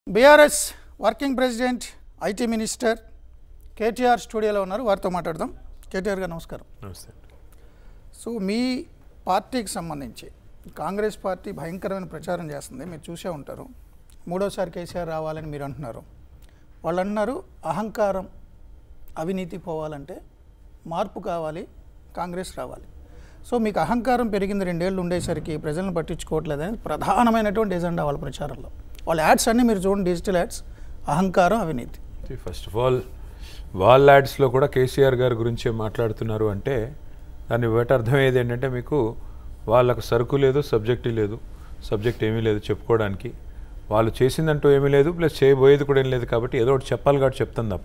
BRS working president IT minister KTR స్టూడియోలో ఉన్నారు వారితో మాట్లాడదాం కేటీఆర్ గారు నమస్కారం నమస్తే సో మీ పార్టీకి సంబంధించి కాంగ్రెస్ పార్టీ భయంకరమైన ప్రచారం చేస్తుంది మీరు చూసే ఉంటారు మూడోసారి కేసీఆర్ రావాలని మీరు అంటున్నారు వాళ్ళు అంటున్నారు అహంకారం అవినీతి పోవాలంటే మార్పు కావాలి కాంగ్రెస్ రావాలి సో మీకు అహంకారం పెరిగింది రెండేళ్ళు ఉండేసరికి ప్రజలను పట్టించుకోవట్లేదు అనేది ప్రధానమైనటువంటి ఎజెండా వాళ్ళ ప్రచారంలో వాళ్ళ యాడ్స్ అన్నీ మీరు చూడండి డిజిటల్ యాడ్స్ అహంకారం అవినీతి ఫస్ట్ ఆఫ్ ఆల్ వాల్ యాడ్స్లో కూడా కేసీఆర్ గారి గురించే మాట్లాడుతున్నారు అంటే దాన్ని బట్టి అర్థమయ్యేది ఏంటంటే మీకు వాళ్ళకు సరుకు లేదు సబ్జెక్ట్ లేదు సబ్జెక్ట్ ఏమీ లేదు చెప్పుకోవడానికి వాళ్ళు చేసిందంటూ ఏమీ లేదు ప్లస్ చేయబోయేది కూడా ఏం లేదు కాబట్టి ఏదో ఒకటి చెప్పాలి కాబట్టి చెప్తాను తప్ప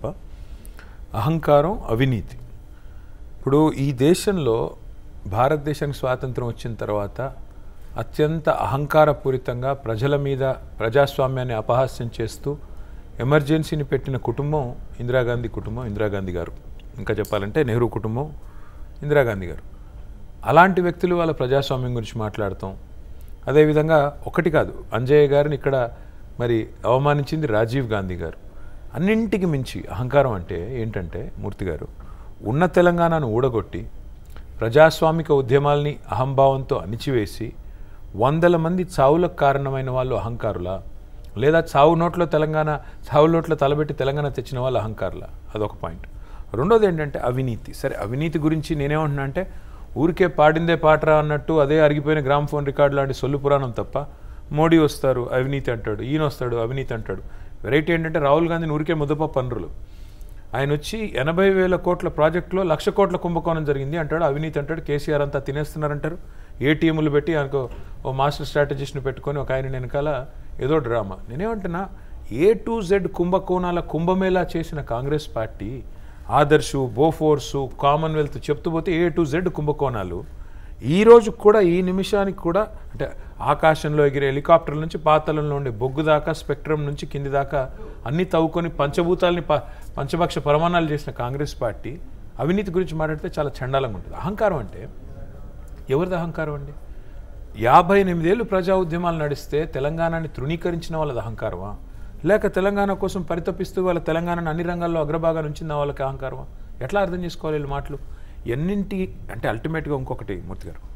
అహంకారం అవినీతి ఇప్పుడు ఈ దేశంలో భారతదేశానికి స్వాతంత్రం వచ్చిన తర్వాత అత్యంత అహంకారపూరితంగా ప్రజల మీద ప్రజాస్వామ్యాన్ని అపహాస్యం చేస్తూ ఎమర్జెన్సీని పెట్టిన కుటుంబం ఇందిరాగాంధీ కుటుంబం ఇందిరాగాంధీ గారు ఇంకా చెప్పాలంటే నెహ్రూ కుటుంబం ఇందిరాగాంధీ గారు అలాంటి వ్యక్తులు వాళ్ళ ప్రజాస్వామ్యం గురించి మాట్లాడతాం అదేవిధంగా ఒకటి కాదు అంజయ్య గారిని ఇక్కడ మరి అవమానించింది రాజీవ్ గాంధీ గారు అన్నింటికి మించి అహంకారం అంటే ఏంటంటే మూర్తి గారు ఉన్న తెలంగాణను ఊడగొట్టి ప్రజాస్వామిక ఉద్యమాల్ని అహంభావంతో అణిచివేసి వందల మంది చావులకు కారణమైన వాళ్ళు అహంకారులా లేదా చావు నోట్లో తెలంగాణ చావు నోట్లో తలబెట్టి తెలంగాణ తెచ్చిన వాళ్ళు అహంకారులా అదొక పాయింట్ రెండోది ఏంటంటే అవినీతి సరే అవినీతి గురించి నేనేమంటున్నా అంటే ఊరికే పాడిందే పాటరా అన్నట్టు అదే అరిగిపోయిన గ్రామ్ ఫోన్ రికార్డు లాంటి సొల్లు పురాణం తప్ప మోడీ వస్తారు అవినీతి అంటాడు ఈయన వస్తాడు అవినీతి అంటాడు వెరైటీ ఏంటంటే రాహుల్ గాంధీని ఊరికే ముద్దప పనులు ఆయన వచ్చి ఎనభై వేల కోట్ల ప్రాజెక్టులో లక్ష కోట్ల కుంభకోణం జరిగింది అంటాడు అవినీతి అంటాడు కేసీఆర్ అంతా తినేస్తున్నారంటారు ఏటీఎంలు పెట్టి ఆయనకు ఓ మాస్టర్ స్ట్రాటజిస్ట్ని పెట్టుకొని ఒక ఆయన వెనకాల ఏదో డ్రామా నేనేమంటున్నా ఏ టు జెడ్ కుంభకోణాల కుంభమేళా చేసిన Congress party Adarsh Bofors Commonwealth చెప్తూ పోతే ఏ టు జెడ్ కుంభకోణాలు ఈ రోజు కూడా ఈ నిమిషానికి కూడా అంటే ఆకాశంలో ఎగిరే హెలికాప్టర్ల నుంచి పాతలంలో ఉండే బొగ్గు దాకా స్పెక్ట్రమ్ నుంచి కింది దాకా అన్ని తవ్వుకొని పంచభూతాలని ప పంచభక్ష ప్రమాణాలు చేసిన కాంగ్రెస్ పార్టీ అవినీతి గురించి మాట్లాడితే చాలా చండాలంగా ఉంటుంది అహంకారం అంటే ఎవరిది అహంకారం అండి యాభై ఎనిమిదేళ్ళు ప్రజా ఉద్యమాలు నడిస్తే తెలంగాణని తృణీకరించిన వాళ్ళది అహంకారమా లేక తెలంగాణ కోసం పరితపిస్తూ వాళ్ళ తెలంగాణను అన్ని రంగాల్లో అగ్రభాగాన్ని ఉంచిన వాళ్ళకి అహంకారమా ఎట్లా అర్థం చేసుకోవాలి వీళ్ళ మాటలు ఎన్నింటి అంటే అల్టిమేట్గా ఇంకొకటి మూర్తి గారు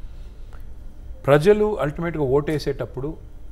ప్రజలు అల్టిమేట్గా ఓటేసేటప్పుడు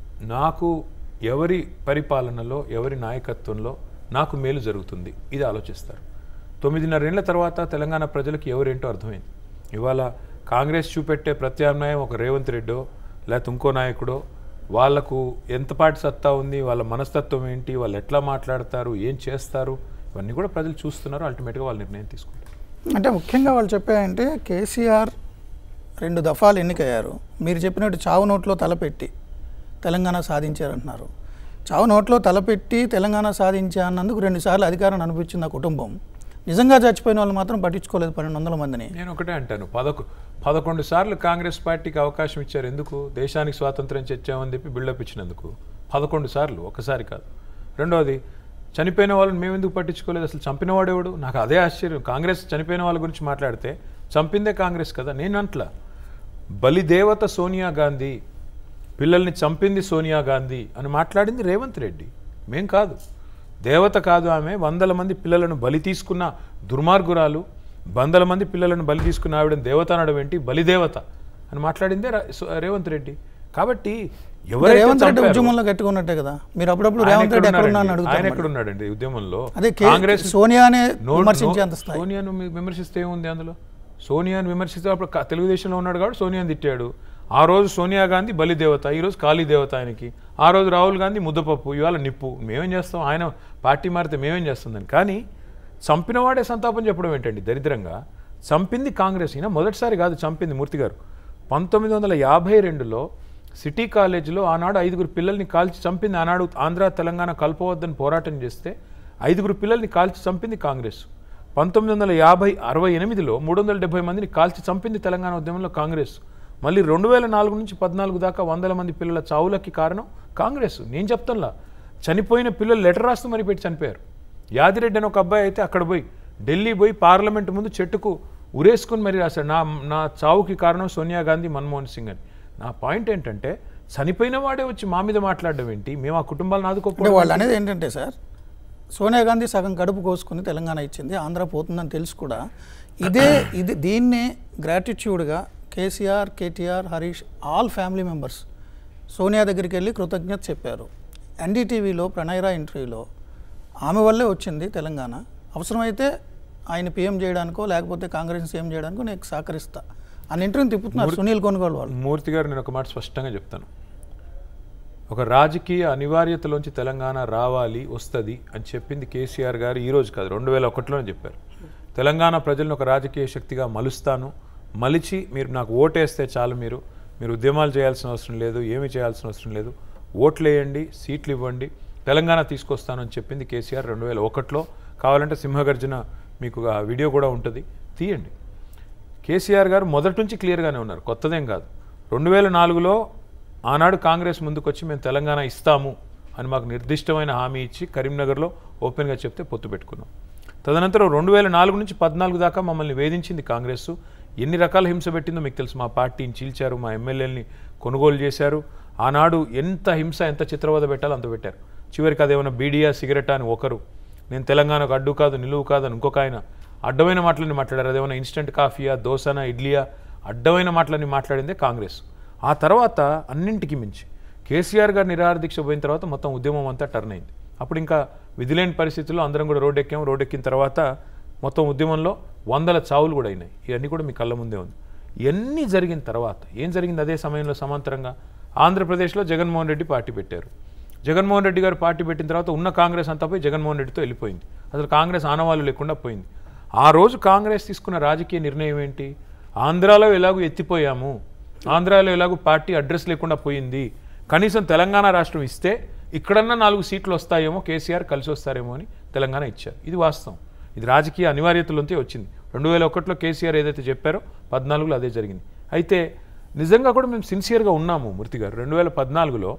నాకు ఎవరి పరిపాలనలో ఎవరి నాయకత్వంలో నాకు మేలు జరుగుతుంది ఇది ఆలోచిస్తారు తొమ్మిదిన్నరేళ్ల తర్వాత తెలంగాణ ప్రజలకు ఎవరేంటో అర్థమైంది ఇవాళ కాంగ్రెస్ చూపెట్టే ప్రత్యామ్నాయం ఒక రేవంత్ రెడ్డో లేకపోతే ఇంకో నాయకుడో వాళ్లకు ఎంతపాటి సత్తా ఉంది వాళ్ళ మనస్తత్వం ఏంటి వాళ్ళు ఎట్లా మాట్లాడతారు ఏం చేస్తారు ఇవన్నీ కూడా ప్రజలు చూస్తున్నారు అల్టిమేట్గా వాళ్ళు నిర్ణయం తీసుకుంటారు అంటే ముఖ్యంగా వాళ్ళు చెప్పారంటే కేసీఆర్ రెండు దఫాలు ఎన్నికయ్యారు మీరు చెప్పినట్టు చావు నోట్లో తలపెట్టి తెలంగాణ సాధించారంటున్నారు చావు నోట్లో తలపెట్టి తెలంగాణ సాధించా అన్నందుకు రెండుసార్లు అధికారాన్ని అనిపించింది ఆ కుటుంబం నిజంగా చచ్చిపోయిన వాళ్ళు మాత్రం పట్టించుకోలేదు పన్నెండు వందల మందిని నేను ఒకటే అంటాను పదకొ పదకొండు సార్లు కాంగ్రెస్ పార్టీకి అవకాశం ఇచ్చారు ఎందుకు దేశానికి స్వాతంత్రం తెచ్చామని చెప్పి బిల్డప్ ఇచ్చినందుకు పదకొండు సార్లు ఒకసారి కాదు రెండోది చనిపోయిన వాళ్ళని మేము ఎందుకు పట్టించుకోలేదు అసలు చంపిన వాడేవాడు నాకు అదే ఆశ్చర్యం కాంగ్రెస్ చనిపోయిన వాళ్ళ గురించి మాట్లాడితే చంపిందే కాంగ్రెస్ కదా నేను అంట్లా బలిదేవత సోనియా గాంధీ పిల్లల్ని చంపింది సోనియా గాంధీ అని మాట్లాడింది రేవంత్ రెడ్డి మేం కాదు దేవత కాదు ఆమె వందల మంది పిల్లలను బలి తీసుకున్న దుర్మార్గురాలు వందల మంది పిల్లలను బలి తీసుకున్న ఆవిడ దేవత అనడం ఏంటి బలిదేవత అని మాట్లాడిందే రా- సో- రేవంత్ రెడ్డి కాబట్టి ఎవరైతే రేవంత్ రెడ్డి చంపారో- ఉద్యమంలో గట్టుకున్నట్టే కదా మీరు అప్పుడప్పుడు ఆయన రేవంత్ రెడ్డి ఎక్కడ ఉన్నా అని ఎక్కడున్నాడండి? ఆయన అడుగుతారు ఎక్కడ ఉన్నాడండి ఈ ఉద్యమంలో అదే కే- కాంగ్రెస్ సోనియానే నో- విమర్శించే నో- అంత స్థాయి సోనియాను మీ- విమర్శిస్తే ఏముంది అందులో సోనియాను విమర్శిస్తే అప్పుడు కా- తెలుగుదేశంలో ఉన్నాడు కాబట్టి సోనియాని తిట్టాడు ఆ రోజు సోనియా గాంధీ బలిదేవత ఈ రోజు కాళీ దేవత ఆయనకి ఆ రోజు రాహుల్ గాంధీ ముద్దపప్పు ఇవాళ నిప్పు మేమేం చేస్తాం ఆయన పార్టీ మారితే మేమేం చేస్తుందని కానీ చంపినవాడే సంతాపం చెప్పడం ఏంటండి దరిద్రంగా చంపింది కాంగ్రెస్ ఈయన మొదటిసారి కాదు చంపింది మూర్తి గారు పంతొమ్మిది వందల యాభై రెండులో సిటీ కాలేజీలో ఆనాడు ఐదుగురు పిల్లల్ని కాల్చి చంపింది ఆనాడు ఆంధ్ర తెలంగాణ కలపవద్దని పోరాటం చేస్తే ఐదుగురు పిల్లల్ని కాల్చి చంపింది కాంగ్రెస్ పంతొమ్మిది వందల యాభై అరవై ఎనిమిదిలో మూడు వందల డెబ్బై మందిని కాల్చి చంపింది తెలంగాణ ఉద్యమంలో కాంగ్రెస్ మళ్ళీ రెండు వేల నాలుగు నుంచి పద్నాలుగు దాకా వందల మంది పిల్లల చావులకి కారణం కాంగ్రెస్ నేను చెప్తానులా చనిపోయిన పిల్లలు లెటర్ రాస్తూ మరి పెట్టి చనిపోయారు యాదిరెడ్డి అని ఒక అబ్బాయి అయితే అక్కడ పోయి ఢిల్లీ పోయి పార్లమెంట్ ముందు చెట్టుకు ఉరేసుకుని మరి రాశాడు నా నా చావుకి కారణం సోనియా గాంధీ మన్మోహన్ సింగ్ అని నా పాయింట్ ఏంటంటే చనిపోయిన వాడే వచ్చి మా మీద మాట్లాడడం ఏంటి మేము ఆ కుటుంబాలను అంటే ఆదుకోకపోవడం వాళ్ళు అనేది ఏంటంటే సార్ సోనియా గాంధీ సగం కడుపు కోసుకుని తెలంగాణ ఇచ్చింది ఆంధ్ర పోతుందని తెలుసు కూడా ఇదే ఇది దీన్నే గ్రాటిట్యూడ్గా KCR KTR Harish all family members Sonia దగ్గరికి వెళ్ళి కృతజ్ఞత చెప్పారు ఎన్డీటీవీలో ప్రణయరా ఇంటర్వ్యూలో ఆమె వల్లే వచ్చింది తెలంగాణ అవసరమైతే ఆయన పీఎం చేయడానికో లేకపోతే కాంగ్రెస్ సీఎం చేయడానికో నేను సహకరిస్తా అని ఇంటర్వ్యూ తిప్పుతున్నారు సునీల్ కొనుగోలు వాళ్ళు మూర్తి గారు నేను ఒక మాట స్పష్టంగా చెప్తాను ఒక రాజకీయ అనివార్యతలోంచి తెలంగాణ రావాలి వస్తుంది అని చెప్పింది కేసీఆర్ గారు ఈ రోజు కాదు రెండు వేల ఒకటిలోనే చెప్పారు తెలంగాణ ప్రజలను ఒక రాజకీయ శక్తిగా మలుస్తాను మలిచి మీరు నాకు ఓటేస్తే చాలు మీరు మీరు ఉద్యమాలు చేయాల్సిన అవసరం లేదు ఏమీ చేయాల్సిన అవసరం లేదు ఓట్లు వేయండి సీట్లు ఇవ్వండి తెలంగాణ తీసుకొస్తాను అని చెప్పింది కేసీఆర్ రెండు వేల ఒకటిలో కావాలంటే సింహగర్జన మీకు ఆ వీడియో కూడా ఉంటుంది తీయండి కేసీఆర్ గారు మొదటి నుంచి క్లియర్గానే ఉన్నారు కొత్తదేం కాదు రెండు వేల నాలుగులో ఆనాడు కాంగ్రెస్ ముందుకొచ్చి మేము తెలంగాణ ఇస్తాము అని మాకు నిర్దిష్టమైన హామీ ఇచ్చి కరీంనగర్లో ఓపెన్గా చెప్తే పొత్తు పెట్టుకున్నాం తదనంతరం రెండు వేల నాలుగు నుంచి పద్నాలుగు దాకా మమ్మల్ని వేధించింది కాంగ్రెస్ ఎన్ని రకాల హింస పెట్టిందో మీకు తెలుసు మా పార్టీని చీల్చారు మా ఎమ్మెల్యేలని కొనుగోలు చేశారు ఆనాడు ఎంత హింస ఎంత చిత్రవద పెట్టాలో అంత పెట్టారు చివరికి అదేమైనా బీడియా సిగరెట్ అని ఒకరు నేను తెలంగాణకు అడ్డు కాదు నిలువు కాదు అని ఇంకొక ఆయన అడ్డమైన మాటలని మాట్లాడారు అదేమైనా ఇన్స్టెంట్ కాఫీయా దోసనా ఇడ్లీయా అడ్డమైన మాటలని మాట్లాడిందే కాంగ్రెస్ ఆ తర్వాత అన్నింటికి మించి కేసీఆర్ గారు నిరాహార దీక్ష పోయిన తర్వాత మొత్తం ఉద్యమం అంతా టర్న్ అయింది అప్పుడు ఇంకా విధిలేని పరిస్థితుల్లో అందరం కూడా రోడ్డు ఎక్కాం రోడ్డు ఎక్కిన తర్వాత మొత్తం ఉద్యమంలో వందల చావులు కూడా అయినాయి ఇవన్నీ కూడా మీ కళ్ళ ముందే ఉంది ఇవన్నీ జరిగిన తర్వాత ఏం జరిగింది అదే సమయంలో సమాంతరంగా ఆంధ్రప్రదేశ్లో జగన్మోహన్ రెడ్డి పార్టీ పెట్టారు జగన్మోహన్ రెడ్డి గారు పార్టీ పెట్టిన తర్వాత ఉన్న కాంగ్రెస్ అంతా పోయి జగన్మోహన్ రెడ్డితో వెళ్ళిపోయింది అసలు కాంగ్రెస్ ఆనవాళ్ళు లేకుండా పోయింది ఆ రోజు కాంగ్రెస్ తీసుకున్న రాజకీయ నిర్ణయం ఏంటి ఆంధ్రాలో ఎలాగో ఎత్తిపోయాము ఆంధ్రాలో ఎలాగో పార్టీ అడ్రస్ లేకుండా పోయింది కనీసం తెలంగాణ రాష్ట్రం ఇస్తే ఇక్కడన్నా నాలుగు సీట్లు వస్తాయేమో కేసీఆర్ కలిసి వస్తారేమో అని తెలంగాణ ఇచ్చారు ఇది వాస్తవం ఇది రాజకీయ అనివార్యతలంతే వచ్చింది రెండు వేల ఒకటిలో కేసీఆర్ ఏదైతే చెప్పారో పద్నాలుగులో అదే జరిగింది అయితే నిజంగా కూడా మేము సిన్సియర్గా ఉన్నాము మూర్తి గారు రెండు వేల పద్నాలుగులో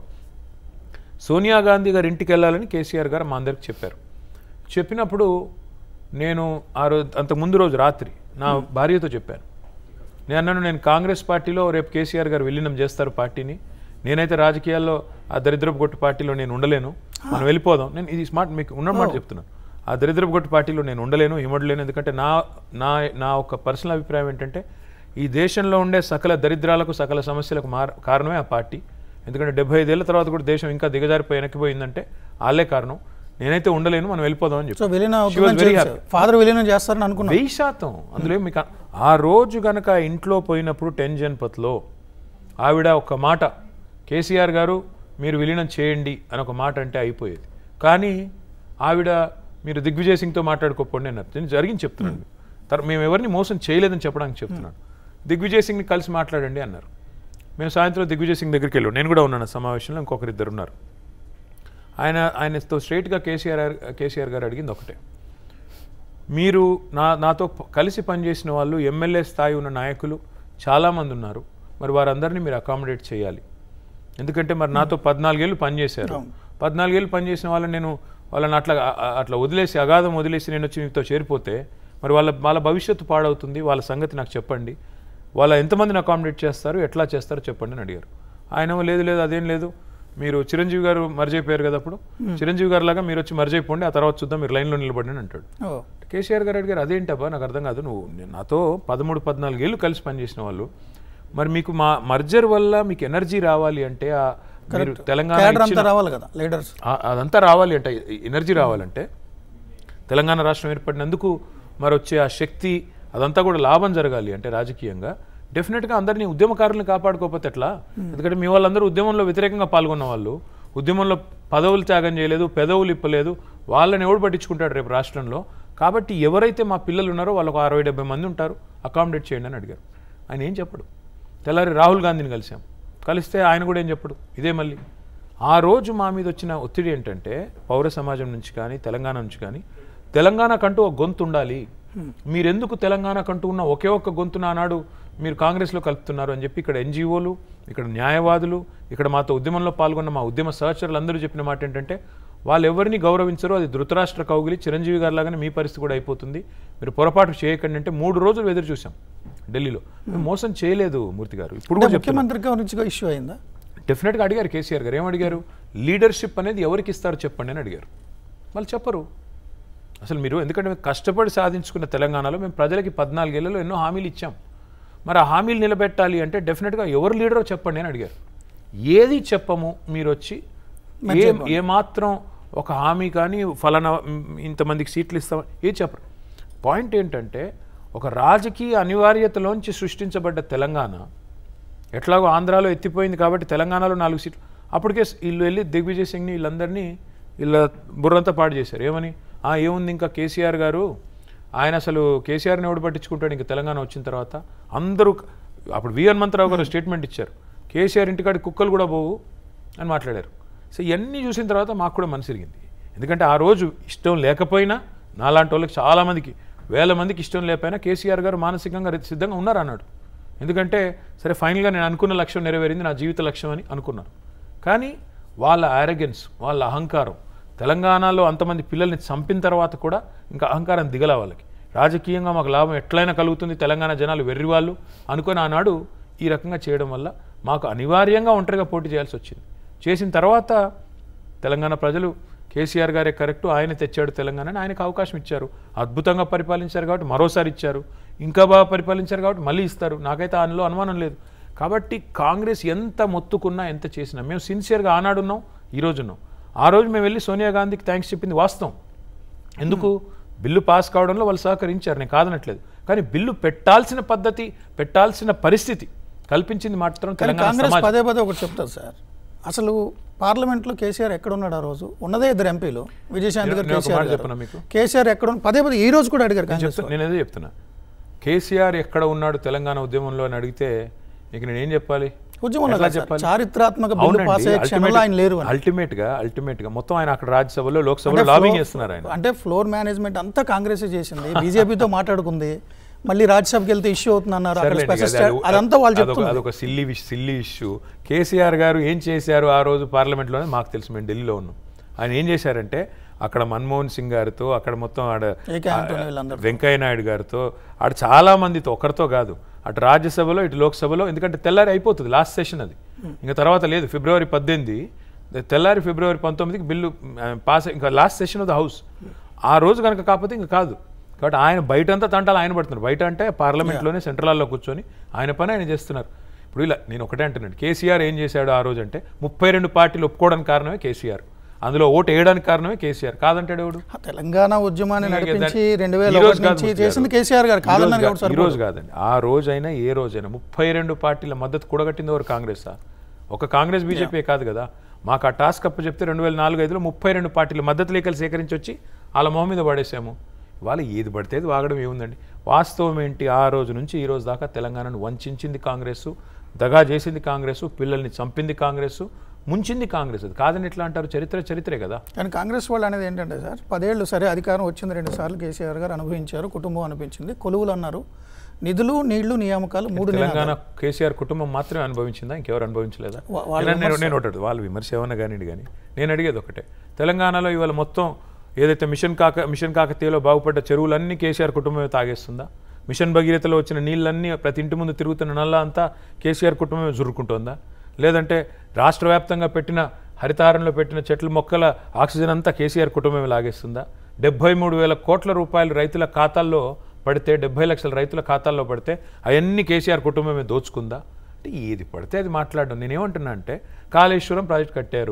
సోనియా గాంధీ గారి ఇంటికి వెళ్ళాలని కేసీఆర్ గారు మా అందరికి చెప్పారు చెప్పినప్పుడు నేను ఆ రోజు అంత ముందు రోజు రాత్రి నా భార్యతో చెప్పాను నేను అన్నాను నేను కాంగ్రెస్ పార్టీలో రేపు కేసీఆర్ గారు విలీనం చేస్తారు పార్టీని నేనైతే రాజకీయాల్లో ఆ దరిద్రపు గొట్టు పార్టీలో నేను ఉండలేను మనం వెళ్ళిపోదాం నేను ఇది స్మార్ట్ మీకు ఉన్న మాట చెప్తున్నాను ఆ దరిద్రపు గొట్టు పార్టీలో నేను ఉండలేను ఇమ్మడలేను ఎందుకంటే నా నా నా ఒక పర్సనల్ అభిప్రాయం ఏంటంటే ఈ దేశంలో ఉండే సకల దరిద్రాలకు సకల సమస్యలకు మార్ కారణమే ఆ పార్టీ ఎందుకంటే డెబ్బై ఐదేళ్ల తర్వాత కూడా దేశం ఇంకా దిగజారిపోయి వెనక్కిపోయిందంటే వాళ్ళే కారణం నేనైతే ఉండలేను మనం వెళ్ళిపోదాం అని సో చెప్పి విలీనం She was very happy. Father విలీనం చేస్తారని అనుకున్నాను వెయ్యి శాతం అందులో ఏం మీకు అ- ఆ రోజు గనక ఇంట్లో పోయినప్పుడు టెన్ జన్పత్లో ఆవిడ ఒక మాట కేసీఆర్ గారు మీరు విలీనం చేయండి అని ఒక మాట అంటే అయిపోయేది కానీ ఆవిడ మీరు దిగ్విజయ్ సింగ్తో మాట్లాడుకోకపోండి అన్నారు నేను జరిగింది చెప్తున్నాను తర్వాత మేము ఎవరిని మోసం చేయలేదని చెప్పడానికి చెప్తున్నాను దిగ్విజయ్ సింగ్ని కలిసి మాట్లాడండి అన్నారు మేము సాయంత్రం దిగ్విజయ్ సింగ్ దగ్గరికి వెళ్ళాం నేను కూడా ఉన్నాను ఆ సమావేశంలో ఇంకొకరు ఇద్దరు ఉన్నారు ఆయన ఆయనతో స్ట్రైట్గా కేసీఆర్ కేసీఆర్ గారు అడిగింది ఒకటే మీరు నా నాతో ప- కలిసి పనిచేసిన వాళ్ళు ఎమ్మెల్యే స్థాయి ఉన్న నాయకులు చాలామంది ఉన్నారు మరి వారందరినీ మీరు అకామిడేట్ చేయాలి ఎందుకంటే మరి నాతో పద్నాలుగేళ్ళు పనిచేశారు పద్నాలుగేళ్ళు పనిచేసిన వాళ్ళని నేను వాళ్ళని అట్లా అ- అ- అట్లా వదిలేసి అగాధం వదిలేసి నేను వచ్చి మీతో చేరిపోతే మరి వాళ్ళ వాళ్ళ భవిష్యత్తు పాడవుతుంది వాళ్ళ సంగతి నాకు చెప్పండి వాళ్ళ ఎంతమందిని అకామిడేట్ చేస్తారు ఎట్లా చేస్తారో చెప్పండి అని అడిగారు ఆయన ఏమో, లేదు లేదు అదేం లేదు మీరు చిరంజీవి గారు మర్జైపోయారు కదా అప్పుడు చిరంజీవి గారు లాగా మీరు వచ్చి మర్జైపోండి ఆ తర్వాత చూద్దాం మీరు లైన్లో నిలబడి అని అంటాడు ఓ కేసీఆర్ గారు అడిగారు అదేంటబ్బా నాకు అర్థం కాదు నువ్వు నేను నాతో పదమూడు పద్నాలుగు ఏళ్ళు కలిసి పనిచేసిన వాళ్ళు మరి మీకు మా మర్జర్ వల్ల మీకు ఎనర్జీ రావాలి అంటే ఆ మీరు తెలంగాణ కేడర్ ఇచ్చిన- అంతా రావాలి కదా లీడర్స్ ఆ- అదంతా రావాలి అంటే ఎనర్జీ రావాలంటే తెలంగాణ రాష్ట్రం ఏర్పడినందుకు మరి వచ్చే ఆ శక్తి అదంతా కూడా లాభం జరగాలి అంటే రాజకీయంగా డెఫినెట్గా అందరినీ ఉద్యమకారులను కాపాడుకోకపోతే ఎట్లా ఎందుకంటే మీ వాళ్ళందరూ ఉద్యమంలో వ్యతిరేకంగా పాల్గొన్న వాళ్ళు ఉద్యమంలో పదవులు త్యాగం చేయలేదు పెదవులు ఇప్పలేదు వాళ్ళని ఎవడు పట్టించుకుంటాడు రేపు రాష్ట్రంలో కాబట్టి ఎవరైతే మా పిల్లలు ఉన్నారో వాళ్ళకు అరవై డెబ్బై మంది ఉంటారు అకామిడేట్ చేయండి అని అడిగారు ఆయన ఏం చెప్పడు తెల్లారి రాహుల్ గాంధీని కలిసాం కలిస్తే ఆయన కూడా ఏం చెప్పడు ఇదే మళ్ళీ ఆ రోజు మా మీద వచ్చిన ఒత్తిడి ఏంటంటే పౌర సమాజం నుంచి కానీ తెలంగాణ నుంచి కానీ తెలంగాణకంటూ ఒక గొంతు ఉండాలి మీరెందుకు తెలంగాణకంటూ ఉన్న ఒకే ఒక్క గొంతున ఆనాడు మీరు కాంగ్రెస్లో కలుపుతున్నారు అని చెప్పి ఇక్కడ ఎన్జిఓలు ఇక్కడ న్యాయవాదులు ఇక్కడ మాతో ఉద్యమంలో పాల్గొన్న మా ఉద్యమ సహచరులు అందరూ చెప్పిన మాట ఏంటంటే వాళ్ళు ఎవరిని గౌరవించరు అది ధృతరాష్ట్ర కౌగిలి చిరంజీవి గారి లాగానే మీ పరిస్థితి కూడా అయిపోతుంది మీరు పొరపాటు చేయకండి అంటే మూడు రోజులు ఎదురు చూసాం ఢిల్లీలో మేము మోసం చేయలేదు మూర్తి గారు ఇప్పుడు అంటే కూడా చెప్తున్నా. ముఖ్యమంత్రి గురించి ఇష్యూ అయిందా డెఫినెట్గా అడిగారు కేసీఆర్ గారు ఏమడిగారు లీడర్షిప్ అనేది ఎవరికి ఇస్తారో చెప్పండి అని అడిగారు వాళ్ళు చెప్పరు అసలు మీరు ఎందుకంటే మేము కష్టపడి సాధించుకున్న తెలంగాణలో మేము ప్రజలకి పద్నాలుగేళ్లలో ఎన్నో హామీలు ఇచ్చాం మరి ఆ హామీలు నిలబెట్టాలి అంటే డెఫినెట్గా ఎవరు లీడరో చెప్పండి అని అడిగారు ఏది చెప్పము మీరు వచ్చి ఏ ఏమాత్రం ఒక హామీ కానీ ఫలానా మ్, ఇంతమందికి సీట్లు ఇస్తాం ఏది చెప్పరు పాయింట్ ఏంటంటే ఒక రాజకీయ అనివార్యతలోంచి సృష్టించబడ్డ తెలంగాణ ఎట్లాగో ఆంధ్రాలో ఎత్తిపోయింది కాబట్టి తెలంగాణలో నాలుగు సీట్లు అప్పటికే వీళ్ళు వెళ్ళి దిగ్విజయ్ సింగ్ని వీళ్ళందరినీ వీళ్ళ బుర్రంతా పాడు చేశారు ఏమని "ఆ, ఏముంది ఇంకా కేసీఆర్ గారు ఆయన అసలు కేసీఆర్ని ఎవడు పట్టించుకుంటాడు ఇంకా తెలంగాణ వచ్చిన తర్వాత అందరూ అప్పుడు వి హనుమంతరావు గారు స్టేట్మెంట్ ఇచ్చారు కేసీఆర్ ఇంటికాడి కుక్కలు కూడా పోవు అని మాట్లాడారు సో ఇవన్నీ చూసిన తర్వాత మాకు కూడా మనసు ఇరిగింది ఎందుకంటే ఆ రోజు ఇష్టం లేకపోయినా నాలాంటి వాళ్ళకి చాలామందికి వేల మందికి ఇష్టం లేకపోయినా కేసీఆర్ గారు మానసికంగా రి- సిద్ధంగా ఉన్నారు అన్నాడు ఎందుకంటే సరే ఫైనల్గా నేను అనుకున్న లక్ష్యం నెరవేరింది నా జీవిత లక్ష్యం అని అనుకున్నాను కానీ వాళ్ళ ఆరగెన్స్ వాళ్ళ అహంకారం తెలంగాణలో అంతమంది పిల్లల్ని చంపిన తర్వాత కూడా ఇంకా అహంకారం దిగల వాళ్ళకి రాజకీయంగా మాకు లాభం ఎట్లయినా కలుగుతుంది తెలంగాణ జనాలు వెర్రివాళ్ళు అనుకొని ఆనాడు ఈ రకంగా చేయడం వల్ల మాకు అనివార్యంగా ఒంటరిగా పోటీ చేయాల్సి వచ్చింది చేసిన తర్వాత తెలంగాణ ప్రజలు కేసీఆర్ గారే కరెక్ట్ ఆయన తెచ్చాడు తెలంగాణని ఆయనకు అవకాశం ఇచ్చారు అద్భుతంగా పరిపాలించారు కాబట్టి మరోసారి ఇచ్చారు ఇంకా బాగా పరిపాలించారు కాబట్టి మళ్ళీ ఇస్తారు నాకైతే ఆయనలో అనుమానం లేదు కాబట్టి కాంగ్రెస్ ఎంత మొత్తుకున్నా ఎంత చేసినా మేము సిన్సియర్గా ఆనాడు ఉన్నాం ఈ రోజు ఉన్నాం ఆ రోజు మేము వెళ్ళి సోనియా గాంధీకి థ్యాంక్స్ చెప్పింది వాస్తవం ఎందుకు బిల్లు పాస్ కావడంలో వాళ్ళు సహకరించారు నేను కాదనట్లేదు కానీ బిల్లు పెట్టాల్సిన పద్ధతి పెట్టాల్సిన పరిస్థితి కల్పించింది మాత్రం కానీ తెలంగాణ కాంగ్రెస్ సమాజం పదే పదే ఒకటి చెప్తారు సార్ అసలు పార్లమెంట్లో కేసీఆర్ ఎక్కడ ఉన్నాడు ఆ రోజు ఉన్నదే ఇద్దరు ఎంపీలు విజయశాంతి గారు నేను ఒక కేసీఆర్ మాట గారు. చెప్పనా మీకు? కేసీఆర్ ఎక్కడ ఉన్న- పదే పదే ఈ రోజు కూడా అడిగారు కాంగ్రెస్ చెప్తా నేను అదే చెప్తున్నా కేసీఆర్ ఎక్కడ ఉన్నాడు తెలంగాణ ఉద్యమంలో అని అడిగితే నీకు నేను ఏం చెప్పాలి ఉద్యమంలో ఎట్లా కాదు సార్. చెప్పాలి? చారిత్రాత్మక బిల్లు పాస్ అయ్యే క్షణంలో ఆయన లేరు అని. అల్టిమేట్ గా అల్టిమేట్ గా మొత్తం ఆయన అక్కడ రాజ్యసభలో లోక్సభలో అంటే లాబింగ్ ఫ్లో- చేస్తున్నారు ఆయన అంటే ఫ్లోర్ మేనేజ్మెంట్ అంతా కాంగ్రెస్ చేసింది బీజేపీతో మాట్లాడుకుంది మళ్ళీ రాజ్యసభకి వెళ్తే ఇష్యూ అవుతుంది అన్నారు అక్కడ సర్లేండి, స్పెషల్ అది- స్టాట్- అదంతా వాళ్ళు అదొక- చెప్తున్నారు అదొక silly wish silly issue KCR గారు ఏం చేశారు ఆ రోజు పార్లమెంట్లోనే మాకు తెలుసు మేము ఢిల్లీలో ఉన్నాం ఆయన ఏం చేశారంటే అక్కడ మన్మోహన్ సింగ్ గారితో అక్కడ మొత్తం ఆడ ఏకే ఆంటోనీ వీళ్ళందరూ వెంకయ్య నాయుడు గారితో ఆడ చాలా మందితో ఒకరితో కాదు అటు రాజ్యసభలో ఇటు లోక్సభలో ఎందుకంటే తెల్లారి అయిపోతుంది లాస్ట్ సెషన్ అది ఇంకా తర్వాత లేదు ఫిబ్రవరి పద్దెనిమిది తెల్లారి ఫిబ్రవరి పంతొమ్మిదికి బిల్లు ఆ, పాస్ అయ్యి- ఇంకా last session of the house ఆ రోజు కనుక కాకపోతే ఇంకా కాదు కాబట్టి ఆయన బయట అంతా తంటాలు ఆయన పడుతున్నారు బయట అంటే పార్లమెంట్లోనే సెంట్రల్ హాల్లో కూర్చొని ఆయన పని ఆయన చేస్తున్నారు ఇప్పుడు ఇలా నేను ఒకటే అంటున్నాను కేసీఆర్ ఏం చేశాడు ఆ రోజు అంటే ముప్పై రెండు పార్టీలు ఒప్పుకోవడానికి కారణమే కేసీఆర్ అందులో ఓటు వేయడానికి కారణమే కేసీఆర్ కాదంటాడు ఎవడు ఆ తెలంగాణ ఉద్యమాన్ని ఇంకా నడిపించి దాన్ని- రెండు వేల ఈ రోజు ఒకటి కాదు నుంచి మూర్తి చేసింది గారు. కేసీఆర్ గారు ఈ రోజు కాదన్నారు కా- కాబట్టి ఈ రోజు కాదండి ఆ రోజైనా ఏ రోజైనా ముప్పై రెండు పార్టీల మద్దతు కూడగట్టింది ఎవరు కాంగ్రెస్ ఒక కాంగ్రెస్ బీజేపీ కాదు కదా మాకు ఆ టాస్క్ అప్పు చెప్తే రెండు వేల నాలుగు ఐదులో ముప్పై రెండు పార్టీల మద్దతు లేఖలు సేకరించి వచ్చి వాళ్ళ మొహం మీద పడేసాము వాళ్ళు ఏది పడితే అది వాగడం ఏముందండి వాస్తవం ఏంటి ఆ రోజు నుంచి ఈ రోజు దాకా తెలంగాణను వంచింది కాంగ్రెస్ దగా చేసింది కాంగ్రెస్ పిల్లల్ని చంపింది కాంగ్రెస్ ముంచింది కాంగ్రెస్ అది కాదని ఎట్లా అంటారు చరిత్ర చరిత్రే కదా కానీ కాంగ్రెస్ వాళ్ళు అనేది ఏంటంటే సార్ పదేళ్ళు సరే అధికారం వచ్చింది రెండు సార్లు కేసీఆర్ గారు అనుభవించారు కుటుంబం అనిపించింది కొలువులు అన్నారు నిధులు నీళ్లు నియామకాలు మూడు తెలంగాణ కేసీఆర్ కుటుంబం మాత్రమే అనుభవించిందా ఇంకెవరు అనుభవించలేదా వా- వాళ్ళ నేను- నేను నేను ఒకటి వాళ్ళ విమర్శ ఏమన్నా కానివ్వండి కానీ నేను అడిగేది ఒకటే తెలంగాణలో ఇవాళ మొత్తం ఏదైతే మిషన్ కాక మిషన్ కాకతీయలో బాగుపడ్డ చెరువులన్నీ కేసీఆర్ కుటుంబమే తాగేస్తుందా మిషన్ భగీరథలో వచ్చిన నీళ్ళన్నీ ప్రతి ఇంటి ముందు తిరుగుతున్న నల్ల అంతా కేసీఆర్ కుటుంబమే జురుకుంటుందా లేదంటే రాష్ట్ర వ్యాప్తంగా పెట్టిన హరితహారంలో పెట్టిన చెట్ల మొక్కల ఆక్సిజన్ అంతా కేసీఆర్ కుటుంబమే లాగేస్తుందా డెబ్బై మూడు వేల కోట్ల రూపాయలు రైతుల ఖాతాల్లో పడితే డెబ్బై లక్షల రైతుల ఖాతాల్లో పడితే అవన్నీ కేసీఆర్ కుటుంబమే దోచుకుందా అంటే ఏది పడితే అది మాట్లాడడం నేనేమంటున్నా అంటే కాళేశ్వరం ప్రాజెక్ట్ కట్టారు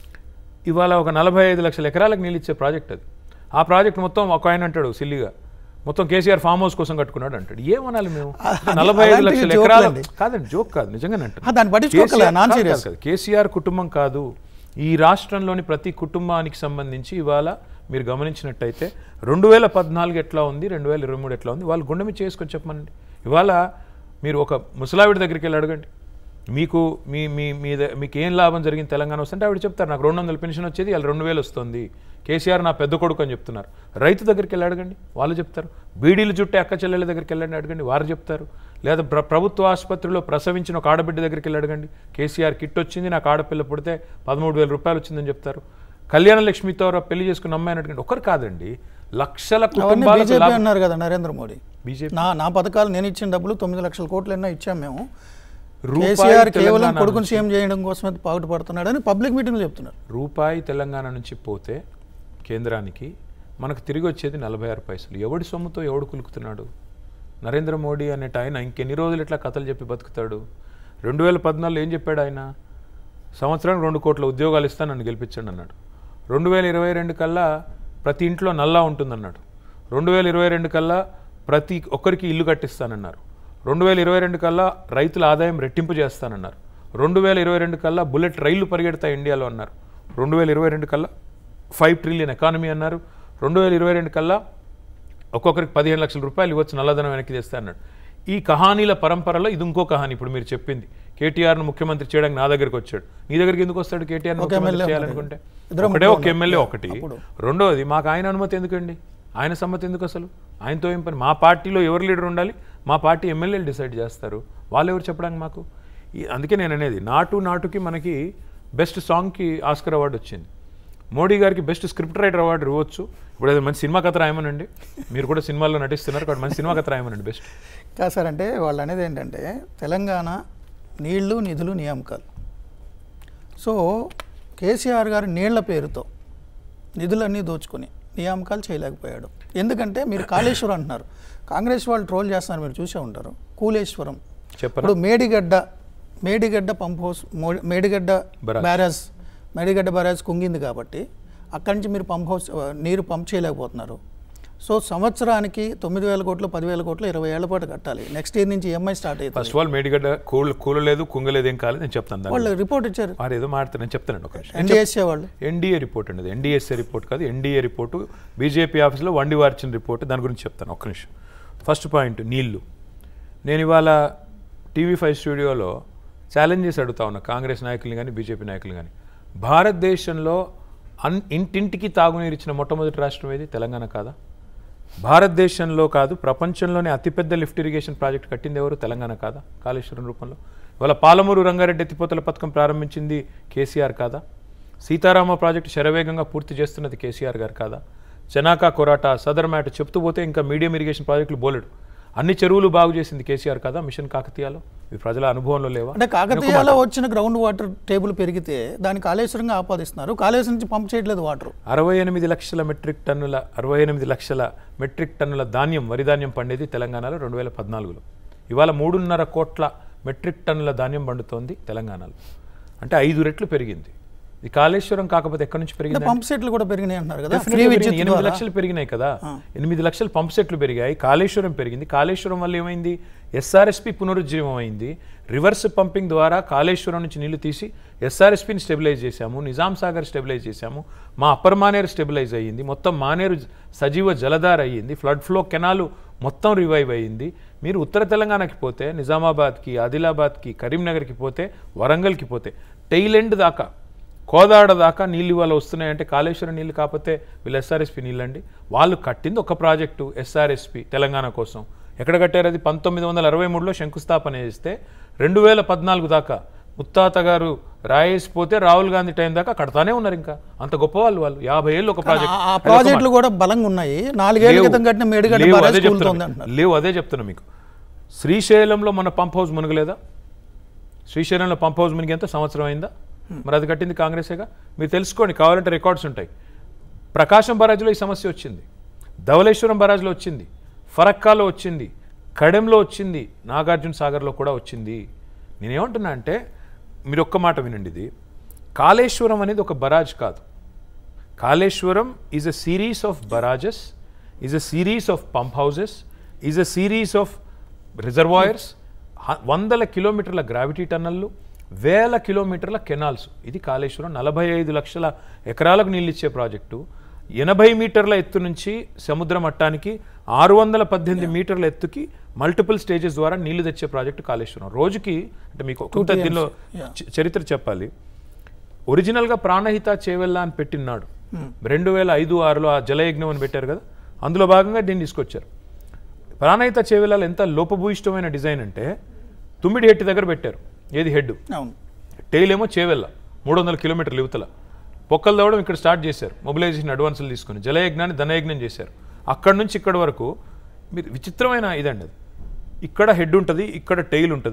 ఇవాళ ఒక నలభై ఐదు లక్షల ఎకరాలకు నీళ్ళు ఇచ్చే ప్రాజెక్ట్ అది ఆ ప్రాజెక్ట్ మొత్తం ఒక ఆయన అంటాడు సిల్లిగా మొత్తం కేసీఆర్ ఫామ్ హౌస్ కోసం కట్టుకున్నాడు అంటాడు ఏమనాలి మేము అది- నలభై ఐదు అలాంటివి లక్షల జోకులు ఎకరాలు అండి. కాదండి జోక్ కాదు నిజంగానే అంటాను ఆ, దాన్ని పట్టించుకోకలే, కేసీఆర్ నాన్ కాదు, సీరియస్. కాదు, కాదు. కేసీఆర్ కుటుంబం కాదు ఈ రాష్ట్రంలోని ప్రతి కుటుంబానికి సంబంధించి ఇవాళ మీరు గమనించినట్టయితే రెండు వేల పద్నాలుగు ఎట్లా ఉంది రెండు వేల ఇరవై మూడు ఎట్లా ఉంది వాళ్ళు గుండె మీద చేసుకొని చెప్పమనండి ఇవాళ మీరు ఒక ముసలావిడ దగ్గరికి వెళ్ళి అడగండి మీకు మీ మీ మీద మీకు ఏం లాభం జరిగింది తెలంగాణ వస్తుంటే ఆవిడ చెప్తారు నాకు రెండు వందల పెన్షన్ వచ్చేది వాళ్ళు రెండు వేలు వస్తుంది కేసీఆర్ నా పెద్ద కొడుకు అని చెప్తున్నారు రైతు దగ్గరికి వెళ్ళి అడగండి వాళ్ళు చెప్తారు బీడీలు చుట్టే అక్క చెల్లెల దగ్గరికి వెళ్ళండి అడగండి వారు చెప్తారు లేదా ప్ర ప్రభుత్వ ఆసుపత్రిలో ప్రసవించిన ఒక ఆడబిడ్డ దగ్గరికి వెళ్ళి అడగండి కేసీఆర్ కిట్ వచ్చింది నాకు ఆడపిల్ల పుడితే పదమూడు వేల రూపాయలు వచ్చిందని చెప్తారు కళ్యాణ లక్ష్మితో పెళ్లి చేసుకున్న అమ్మాయిని అడగండి ఒకరు కాదండి లక్షల అవన్నీ కుటుంబాలకు బీజేపీ లాభం- అన్నారు కదా నరేంద్ర మోడీ బీజేపీ నా నా పథకాలు నేను ఇచ్చిన డబ్బులు తొమ్మిది లక్షల కోట్లు ఎన్నో ఇచ్చాం మేము రూపాయి కేసీఆర్ కేవలం తెలంగాణ కొడుకుని నుంచి- సీఎం చేయడం కోసమే పాటుపడుతున్నాడని పబ్లిక్ మీటింగ్లో చెప్తున్నారు రూపాయి తెలంగాణ నుంచి పోతే కేంద్రానికి మనకు తిరిగి వచ్చేది నలభై ఆరు పైసలు ఎవడి సొమ్ముతో ఎవడు కులుకుతున్నాడు నరేంద్ర మోడీ అనేట ఆయన ఇంకెన్ని రోజులు ఇట్లా కథలు చెప్పి బతుకుతాడు రెండు వేల పద్నాలుగులో ఏం చెప్పాడు ఆయన సంవత్సరానికి రెండు కోట్ల ఉద్యోగాలు ఇస్తా నన్ను గెలిపించండి అన్నాడు రెండు వేల ఇరవై రెండు కల్లా ప్రతి ఇంట్లో నల్లా ఉంటుందన్నాడు రెండు వేల ఇరవై రెండు కల్లా ప్రతి ఒక్కరికి ఇల్లు కట్టిస్తానన్నారు రెండు వేల ఇరవై రెండు కల్లా రైతుల ఆదాయం రెట్టింపు చేస్తానన్నారు రెండు వేల ఇరవై రెండు కల్లా బుల్లెట్ రైళ్లు పరిగెడతాయి ఇండియాలో అన్నారు రెండు వేల ఇరవై రెండు కల్లా ఫైవ్ ట్రిలియన్ ఎకానమీ అన్నారు రెండు వేల ఇరవై రెండు కల్లా ఒక్కొక్కరికి పదిహేను లక్షల రూపాయలు ఇవ్వచ్చు నల్లధనం వెనక్కి తెస్తే అన్నాడు ఈ కహానీల పరంపరలో ఇది ఇంకో కహాని ఇప్పుడు మీరు చెప్పింది కేటీఆర్ను ముఖ్యమంత్రి చేయడానికి నా దగ్గరికి వచ్చాడు నీ దగ్గరికి ఎందుకు వస్తాడు కేటీఆర్ ముఖ్యమంత్రి ఎమ్మెల్యే చేయాలనుకుంటే ఇద్దరు ఒకటే ఒక ముగ్గురు ఎమ్మెల్యే ఉన్నారు. ఒకటి అప్పుడు. రెండోది మాకు ఆయన అనుమతి ఎందుకండి ఆయన సమ్మతి ఎందుకు అసలు ఆయనతో ఏం పని మా పార్టీలో ఎవరు లీడర్ ఉండాలి మా పార్టీ ఎమ్మెల్యేలు డిసైడ్ చేస్తారు వాళ్ళు ఎవరు చెప్పడానికి మాకు ఈ- అందుకే నేను అనేది నాటు నాటుకి మనకి బెస్ట్ సాంగ్కి ఆస్కర్ అవార్డు వచ్చింది మోడీ గారికి బెస్ట్ స్క్రిప్ట్ రైటర్ అవార్డు ఇవ్వచ్చు ఇప్పుడు ఏదో మంచి సినిమా కథ రాయమనండి మీరు కూడా సినిమాల్లో నటిస్తున్నారు కాబట్టి మంచి సినిమా కథ రాయమనండి బెస్ట్ కాదు సార్ అంటే వాళ్ళు అనేది ఏంటంటే తెలంగాణ నీళ్లు నిధులు నియామకాలు సో కేసీఆర్ గారు నీళ్ల పేరుతో నిధులన్నీ దోచుకొని నియామకాలు చేయలేకపోయాడు ఎందుకంటే మీరు కాళేశ్వరం అంటున్నారు కాంగ్రెస్ వాళ్ళు ట్రోల్ చేస్తున్నారు మీరు చూసే ఉంటారు కూలేశ్వరం చెప్పరా ఇప్పుడు మేడిగడ్డ మేడిగడ్డ పంప్ హౌస్ మో- Medigadda barrage. Barrage Medigadda barrage కుంగింది కాబట్టి అక్కడి నుంచి మీరు పంప్ హౌస్ ఆ, నీరు పంప్ చేయలేకపోతున్నారు సో సంవత్సరానికి తొమ్మిది వేల కోట్లు పదివేల కోట్లు ఇరవై ఏళ్ల పాటు కట్టాలి నెక్స్ట్ ఇయర్ నుంచి ఈఎంఐ స్టార్ట్ అవుతుంది ఫస్ట్ ఆఫ్ ఆల్ మేడిగడ్డ కూల కూలలేదు కుంగలేదు ఏం కాలేదు నేను చెప్తాను దాని వాళ్ళు రిపోర్ట్ ఇచ్చారు వారు ఏదో మాట్లాడుతారు నేను చెప్తానండి ఒక నిమిషం ఎన్డిఎస్ఏ వాళ్ళు ఎన్డీఏ రిపోర్ట్ అండి ఎన్డీఎస్ఏ రిపోర్ట్ కాదు ఎన్డీఏ రిపోర్టు బీజేపీ ఆఫీస్లో వండి వార్చిన రిపోర్ట్ దాని గురించి చెప్తాను ఒక్క నిమిషం ఫస్ట్ పాయింట్ నీళ్లు నేను ఇవాళ టీవీ ఫైవ్ స్టూడియోలో ఛాలెంజ్ చేసి అడుగుతా ఉన్నా కాంగ్రెస్ నాయకుల్ని కానీ బీజేపీ నాయకులు కానీ భారతదేశంలో అన్ ఇంటింటికి తాగునీరు ఇచ్చిన మొట్టమొదటి రాష్ట్రం ఏది తెలంగాణ కాదా భారతదేశంలో కాదు ప్రపంచంలోనే అతిపెద్ద లిఫ్ట్ ఇరిగేషన్ ప్రాజెక్ట్ కట్టింది ఎవరు తెలంగాణ కాదా కాళేశ్వరం రూపంలో ఇవాళ పాలమూరు రంగారెడ్డి ఎత్తిపోతల పథకం ప్రారంభించింది కేసీఆర్ కాదా సీతారామ ప్రాజెక్టు శరవేగంగా పూర్తి చేస్తున్నది కేసీఆర్ గారు కాదా చెనాకా కొరాటా సదర్ మ్యాట్ చెప్తూ పోతే ఇంకా మీడియం ఇరిగేషన్ ప్రాజెక్టులు బోలెడు అన్ని చెరువులు బాగు చేసింది కేసీఆర్ కదా మిషన్ కాకతీయాలో ఇవి ప్రజల అనుభవంలో లేవా అంటే కాకతీయాలో వచ్చిన గ్రౌండ్ వాటర్ టేబుల్ పెరిగితే దాన్ని కాళేశ్వరంగా ఆపాదిస్తున్నారు కాళేశ్వరం నుంచి పంప్ చేయట్లేదు వాటర్ అరవై ఎనిమిది లక్షల మెట్రిక్ టన్నుల అరవై ఎనిమిది లక్షల మెట్రిక్ టన్నుల ధాన్యం వరి ధాన్యం పండేది తెలంగాణలో రెండు వేల పద్నాలుగులో ఇవాళ మూడున్నర కోట్ల మెట్రిక్ టన్నుల ధాన్యం పండుతోంది తెలంగాణలో అంటే ఐదు రెట్లు పెరిగింది ఇది కాళేశ్వరం కాకపోతే ఎక్కడి నుంచి పెరిగింది పంప్ సెట్లు కూడా పెరిగినాయి అంటున్నారు కదా Definitely ఫ్రీ పెరిగినాయి. విద్యుత్ ఎనిమిది ద్వారా. లక్షలు పెరిగినాయి కదా ఎనిమిది లక్షలు పంప్ సెట్లు పెరిగాయి కాళేశ్వరం పెరిగింది కాళేశ్వరం వల్ల ఏమైంది ఎస్ఆర్ఎస్పి పునరుజ్జీవం అయింది రివర్స్ పంపింగ్ ద్వారా కాళేశ్వరం నుంచి నీళ్లు తీసి ఎస్ఆర్ఎస్పిని స్టెబిలైజ్ చేశాము నిజాం సాగర్ స్టెబిలైజ్ చేశాము మా అప్పర్ మానేరు స్టెబిలైజ్ అయ్యింది మొత్తం మానేరు సజీవ జలధార అయ్యింది ఫ్లడ్ ఫ్లో కెనాలు మొత్తం రివైవ్ అయ్యింది మీరు ఉత్తర తెలంగాణకి పోతే నిజామాబాద్కి ఆదిలాబాద్కి కరీంనగర్కి పోతే వరంగల్కి పోతే టెయిల్ ఎండ్ దాకా కోదాడ దాకా నీళ్ళు ఇవాళ వస్తున్నాయంటే కాళేశ్వరం నీళ్ళు కాకపోతే వీళ్ళు ఎస్ఆర్ఎస్పి నీళ్ళండి వాళ్ళు కట్టింది ఒక ప్రాజెక్టు ఎస్ఆర్ఎస్పి తెలంగాణ కోసం ఎక్కడ కట్టారు అది పంతొమ్మిది వందల అరవై మూడులో శంకుస్థాపన చేస్తే రెండు వేల పద్నాలుగు దాకా ముత్తాత గారు రాయేసిపోతే రాహుల్ గాంధీ టైం దాకా కడతానే ఉన్నారు ఇంకా అంత గొప్ప వాళ్ళు వాళ్ళు యాభై ఏళ్ళు ఒక ప్రాజెక్ట్ ఆ- ఆ ప్రాజెక్టులు కూడా బలంగా ఉన్నాయి నాలుగేళ్ల క్రితం కట్టిన మేడిగడ్డ లేవు, బ్యారేజ్ అదే చెప్తున్నా కూలుతోంది మీకు. అంటున్నారు లేవు అదే చెప్తున్నా మీకు శ్రీశైలంలో మన పంప్ హౌస్ మునగలేదా శ్రీశైలంలో పంప్ హౌస్ మునిగి ఎంత సంవత్సరం అయిందా మరి అది కట్టింది కాంగ్రెసేగా మీరు తెలుసుకోండి కావాలంటే రికార్డ్స్ ఉంటాయి ప్రకాశం బరాజ్లో ఈ సమస్య వచ్చింది ధవళేశ్వరం బరాజ్లో వచ్చింది ఫరక్కాలో వచ్చింది కడెంలో వచ్చింది నాగార్జున సాగర్లో కూడా వచ్చింది నేనేమంటున్నా అంటే మీరు ఒక్క మాట వినండి ఇది కాళేశ్వరం అనేది ఒక బరాజ్ కాదు Kaleshwaram is a series of barrages is a series of pump houses is a series of reservoirs వందల కిలోమీటర్ల గ్రావిటీ టన్నల్లు వేల కిలోమీటర్ల కెనాల్స్ ఇది కాళేశ్వరం నలభై ఐదు లక్షల ఎకరాలకు నీళ్ళు ఇచ్చే ప్రాజెక్టు ఎనభై మీటర్ల ఎత్తు నుంచి సముద్ర మట్టానికి ఆరు వందల పద్దెనిమిది మీటర్ల ఎత్తుకి మల్టిపుల్ స్టేజెస్ ద్వారా నీళ్లు తెచ్చే ప్రాజెక్టు కాళేశ్వరం రోజుకి అంటే మీకు కొంత దీనిలో చ- చరిత్ర చెప్పాలి ఒరిజినల్గా ప్రాణహిత చేవెళ్ళ అని పెట్టినాడు రెండు వేల ఐదు ఆరులో ఆ జలయజ్ఞం అని పెట్టారు కదా అందులో భాగంగా దీన్ని తీసుకొచ్చారు ప్రాణహిత చేవెళ్ళలో ఎంత లోపభూయిష్టమైన డిజైన్ అంటే తుమ్మిడి హెట్టి దగ్గర పెట్టారు ఏది హెడ్ అవును టైల్ ఏమో చేవెళ్ళ మూడు వందల కిలోమీటర్ల యువతల పొక్కలు తవ్వడం ఇక్కడ స్టార్ట్ చేశారు మొబిలైజేషన్ అడ్వాన్సులు తీసుకుని జలయజ్ఞాన్ని ధనయజ్ఞం చేశారు అక్కడి నుంచి ఇక్కడి వరకు మీరు విచిత్రమైన ఇదండి అది ఇక్కడ హెడ్ ఉంటుంది ఇక్కడ టైల్ ఉంటుంది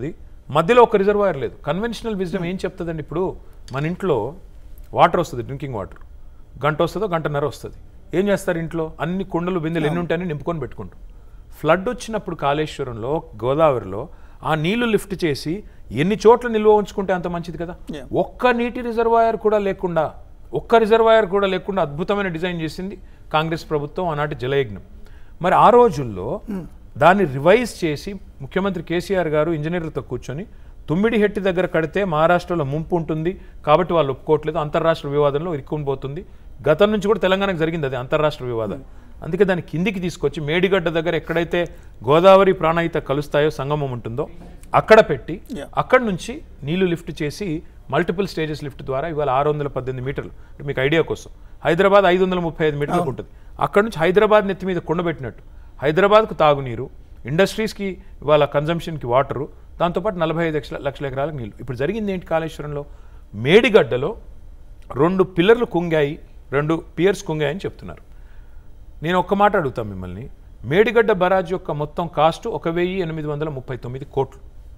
మధ్యలో ఒక రిజర్వాయర్ లేదు కన్వెన్షనల్ విజ్డమ్ ఏం చెప్తుందండి ఇప్పుడు మన ఇంట్లో వాటర్ వస్తుంది డ్రింకింగ్ వాటర్ గంట వస్తుందో గంటన్నర వస్తుంది ఏం చేస్తారు ఇంట్లో అన్ని కుండలు బిందెలు ఎన్ని ఉంటాయని నింపుకొని పెట్టుకుంటాం ఫ్లడ్ వచ్చినప్పుడు కాళేశ్వరంలో గోదావరిలో ఆ నీళ్లు లిఫ్ట్ చేసి ఎన్ని చోట్ల నిల్వ ఉంచుకుంటే అంత మంచిది కదా Yeah. ఒక్క నీటి రిజర్వాయర్ కూడా లేకుండా ఒక్క రిజర్వాయర్ కూడా లేకుండా అద్భుతమైన డిజైన్ చేసింది కాంగ్రెస్ ప్రభుత్వం ఆనాటి జలయజ్ఞం మరి ఆ రోజుల్లో దాన్ని రివైజ్ చేసి ముఖ్యమంత్రి కేసీఆర్ గారు ఇంజనీర్లతో కూర్చొని తుమ్మిడి హెట్టి దగ్గర కడితే మహారాష్ట్రలో ముంపు ఉంటుంది కాబట్టి వాళ్ళు ఒప్పుకోవట్లేదు అంతర్రాష్ట్ర వివాదంలో ఇరుక్కుని పోతుంది గతం నుంచి కూడా తెలంగాణకు జరిగింది అది అంతర్రాష్ట్ర వివాదం అందుకే దాన్ని కిందికి తీసుకొచ్చి మేడిగడ్డ దగ్గర ఎక్కడైతే గోదావరి ప్రాణహిత కలుస్తాయో సంగమం ఉంటుందో అక్కడ పెట్టి Yeah. అక్కడి నుంచి నీళ్లు లిఫ్ట్ చేసి మల్టిపుల్ స్టేజెస్ లిఫ్ట్ ద్వారా ఇవాళ ఆరు వందల పద్దెనిమిది మీటర్లు అంటే మీకు ఐడియా కోసం హైదరాబాద్ ఐదు వందల ముప్పై ఐదు మీటర్లకు ఉంటుంది అక్కడ నుంచి హైదరాబాద్ నెత్తి మీద కొండబెట్టినట్టు హైదరాబాద్కు తాగునీరు ఇండస్ట్రీస్కి ఇవాళ కన్జంప్షన్కి వాటరు దాంతోపాటు నలభై ఐదు లక్షల లక్షల ఎకరాలకు నీళ్ళు ఇప్పుడు జరిగింది ఏంటి కాళేశ్వరంలో మేడిగడ్డలో రెండు పిల్లర్లు కుంగాయి రెండు పియర్స్ కుంగాయని చెప్తున్నారు నేను ఒక్క మాట అడుగుతాను మిమ్మల్ని మేడిగడ్డ బరాజ్ యొక్క మొత్తం కాస్ట్ ఒక వెయ్యి ఎనిమిది వందల ముప్పై తొమ్మిది కోట్లు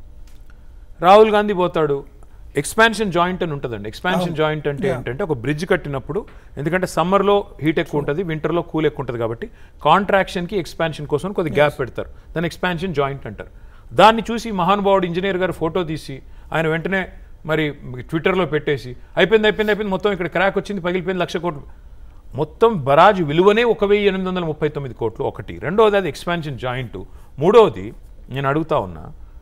రాహుల్ గాంధీ పోతాడు ఎక్స్పాన్షన్ జాయింట్ అని ఉంటుందండి ఎక్స్పాన్షన్ జాయింట్ అంటే ఏంటంటే ఒక బ్రిడ్జ్ కట్టినప్పుడు ఎందుకంటే సమ్మర్లో హీట్ ఎక్కువ ఉంటుంది వింటర్లో కూల్ ఎక్కువ ఉంటుంది కాబట్టి కాంట్రాక్షన్కి ఎక్స్పాన్షన్ కోసం కొద్ది గ్యాప్ పెడతారు దాన్ని ఎక్స్పాన్షన్ జాయింట్ అంటారు దాన్ని చూసి మహానుభావుడు ఇంజనీర్ గారు ఫోటో తీసి ఆయన వెంటనే మరి ట్విట్టర్లో పెట్టేసి అయిపోయింది అయిపోయింది అయిపోయింది మొత్తం ఇక్కడ క్రాక్ వచ్చింది పగిలిపోయింది లక్ష కోట్లు మొత్తం బరాజు విలువనే ఒక వెయ్యి ఎనిమిది వందల ముప్పై తొమ్మిది కోట్లు ఒకటి రెండవది అది ఎక్స్పాన్షన్ జాయింట్ మూడవది నేను అడుగుతా ఉన్నా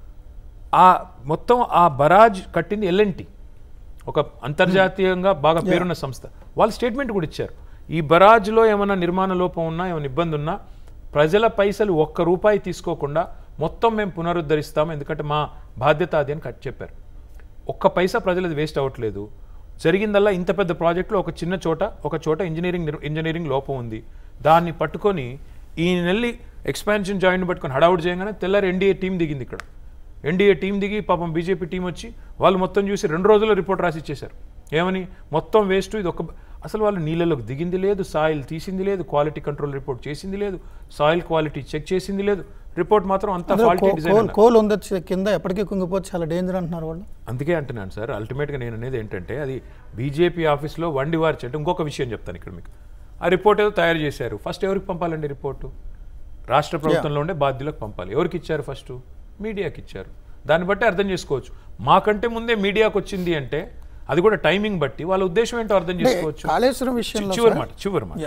ఆ మొత్తం ఆ బరాజ్ కట్టింది ఎల్ఎన్టీ ఒక అంతర్జాతీయంగా బాగా పేరున్న సంస్థ వాళ్ళు స్టేట్మెంట్ కూడా ఇచ్చారు ఈ బరాజ్లో ఏమైనా నిర్మాణ లోపం ఉన్నా ఏమైనా ఇబ్బంది ఉన్నా ప్రజల పైసలు ఒక్క రూపాయి తీసుకోకుండా మొత్తం మేము పునరుద్ధరిస్తాము ఎందుకంటే మా బాధ్యత అది అని కట్ చెప్పారు ఒక్క పైసా ప్రజలది వేస్ట్ అవ్వట్లేదు జరిగిందల్లా ఇంత పెద్ద ప్రాజెక్టులో ఒక చిన్న చోట ఒక చోట ఇంజనీరింగ్ నిర్- ఇంజనీరింగ్ లోపం ఉంది దాన్ని పట్టుకొని ఈ నెల్లి ఎక్స్పాన్షన్ జాయింట్ పట్టుకొని హడావుడి చేయగానే తెల్లారి ఎన్డీఏ టీం దిగింది ఇక్కడ ఎన్డీఏ టీం దిగి పాపం బీజేపీ టీం వచ్చి వాళ్ళు మొత్తం చూసి రెండు రోజుల్లో రిపోర్ట్ రాసి ఇచ్చేశారు ఏమని మొత్తం వేస్ట్ ఇది ఒక అసలు వాళ్ళు నీళ్ళలోకి దిగింది లేదు సాయిల్ తీసింది లేదు క్వాలిటీ కంట్రోల్ రిపోర్ట్ చేసింది లేదు సాయిల్ క్వాలిటీ చెక్ చేసింది లేదు రిపోర్ట్ మాత్రం అంతా అందులో ఫాల్టీ కో- డిజైన్ కోల్ కోల్ ఉండొచ్చు కింద ఎప్పటికీ కుంగిపోతే చాలా డేంజర్ అంటున్నారు వాళ్ళు అందుకే అంటున్నాను సార్ అల్టిమేట్గా నేను అనేది ఏంటంటే అది బీజేపీ ఆఫీస్లో వండి వార్చి అంటే ఇంకొక విషయం చెప్తాను ఇక్కడ మీకు ఆ రిపోర్ట్ ఏదో తయారు చేశారు ఫస్ట్ ఎవరికి పంపాలండి రిపోర్టు రాష్ట్ర ప్రభుత్వంలో ఉండే బాధ్యులకు పంపాలి ఎవరికి ఇచ్చారు ఫస్ట్ మీడియాకి ఇచ్చారు దాన్ని బట్టి అర్థం చేసుకోవచ్చు మాకంటే ముందే మీడియాకి వచ్చింది అంటే అది కూడా టైమింగ్ బట్టి వాళ్ళ ఉద్దేశం ఏంటో అర్థం చేసుకోవచ్చు కాళేశ్వరం విషయంలో చివరి సార్, మాట చివరి మాట యా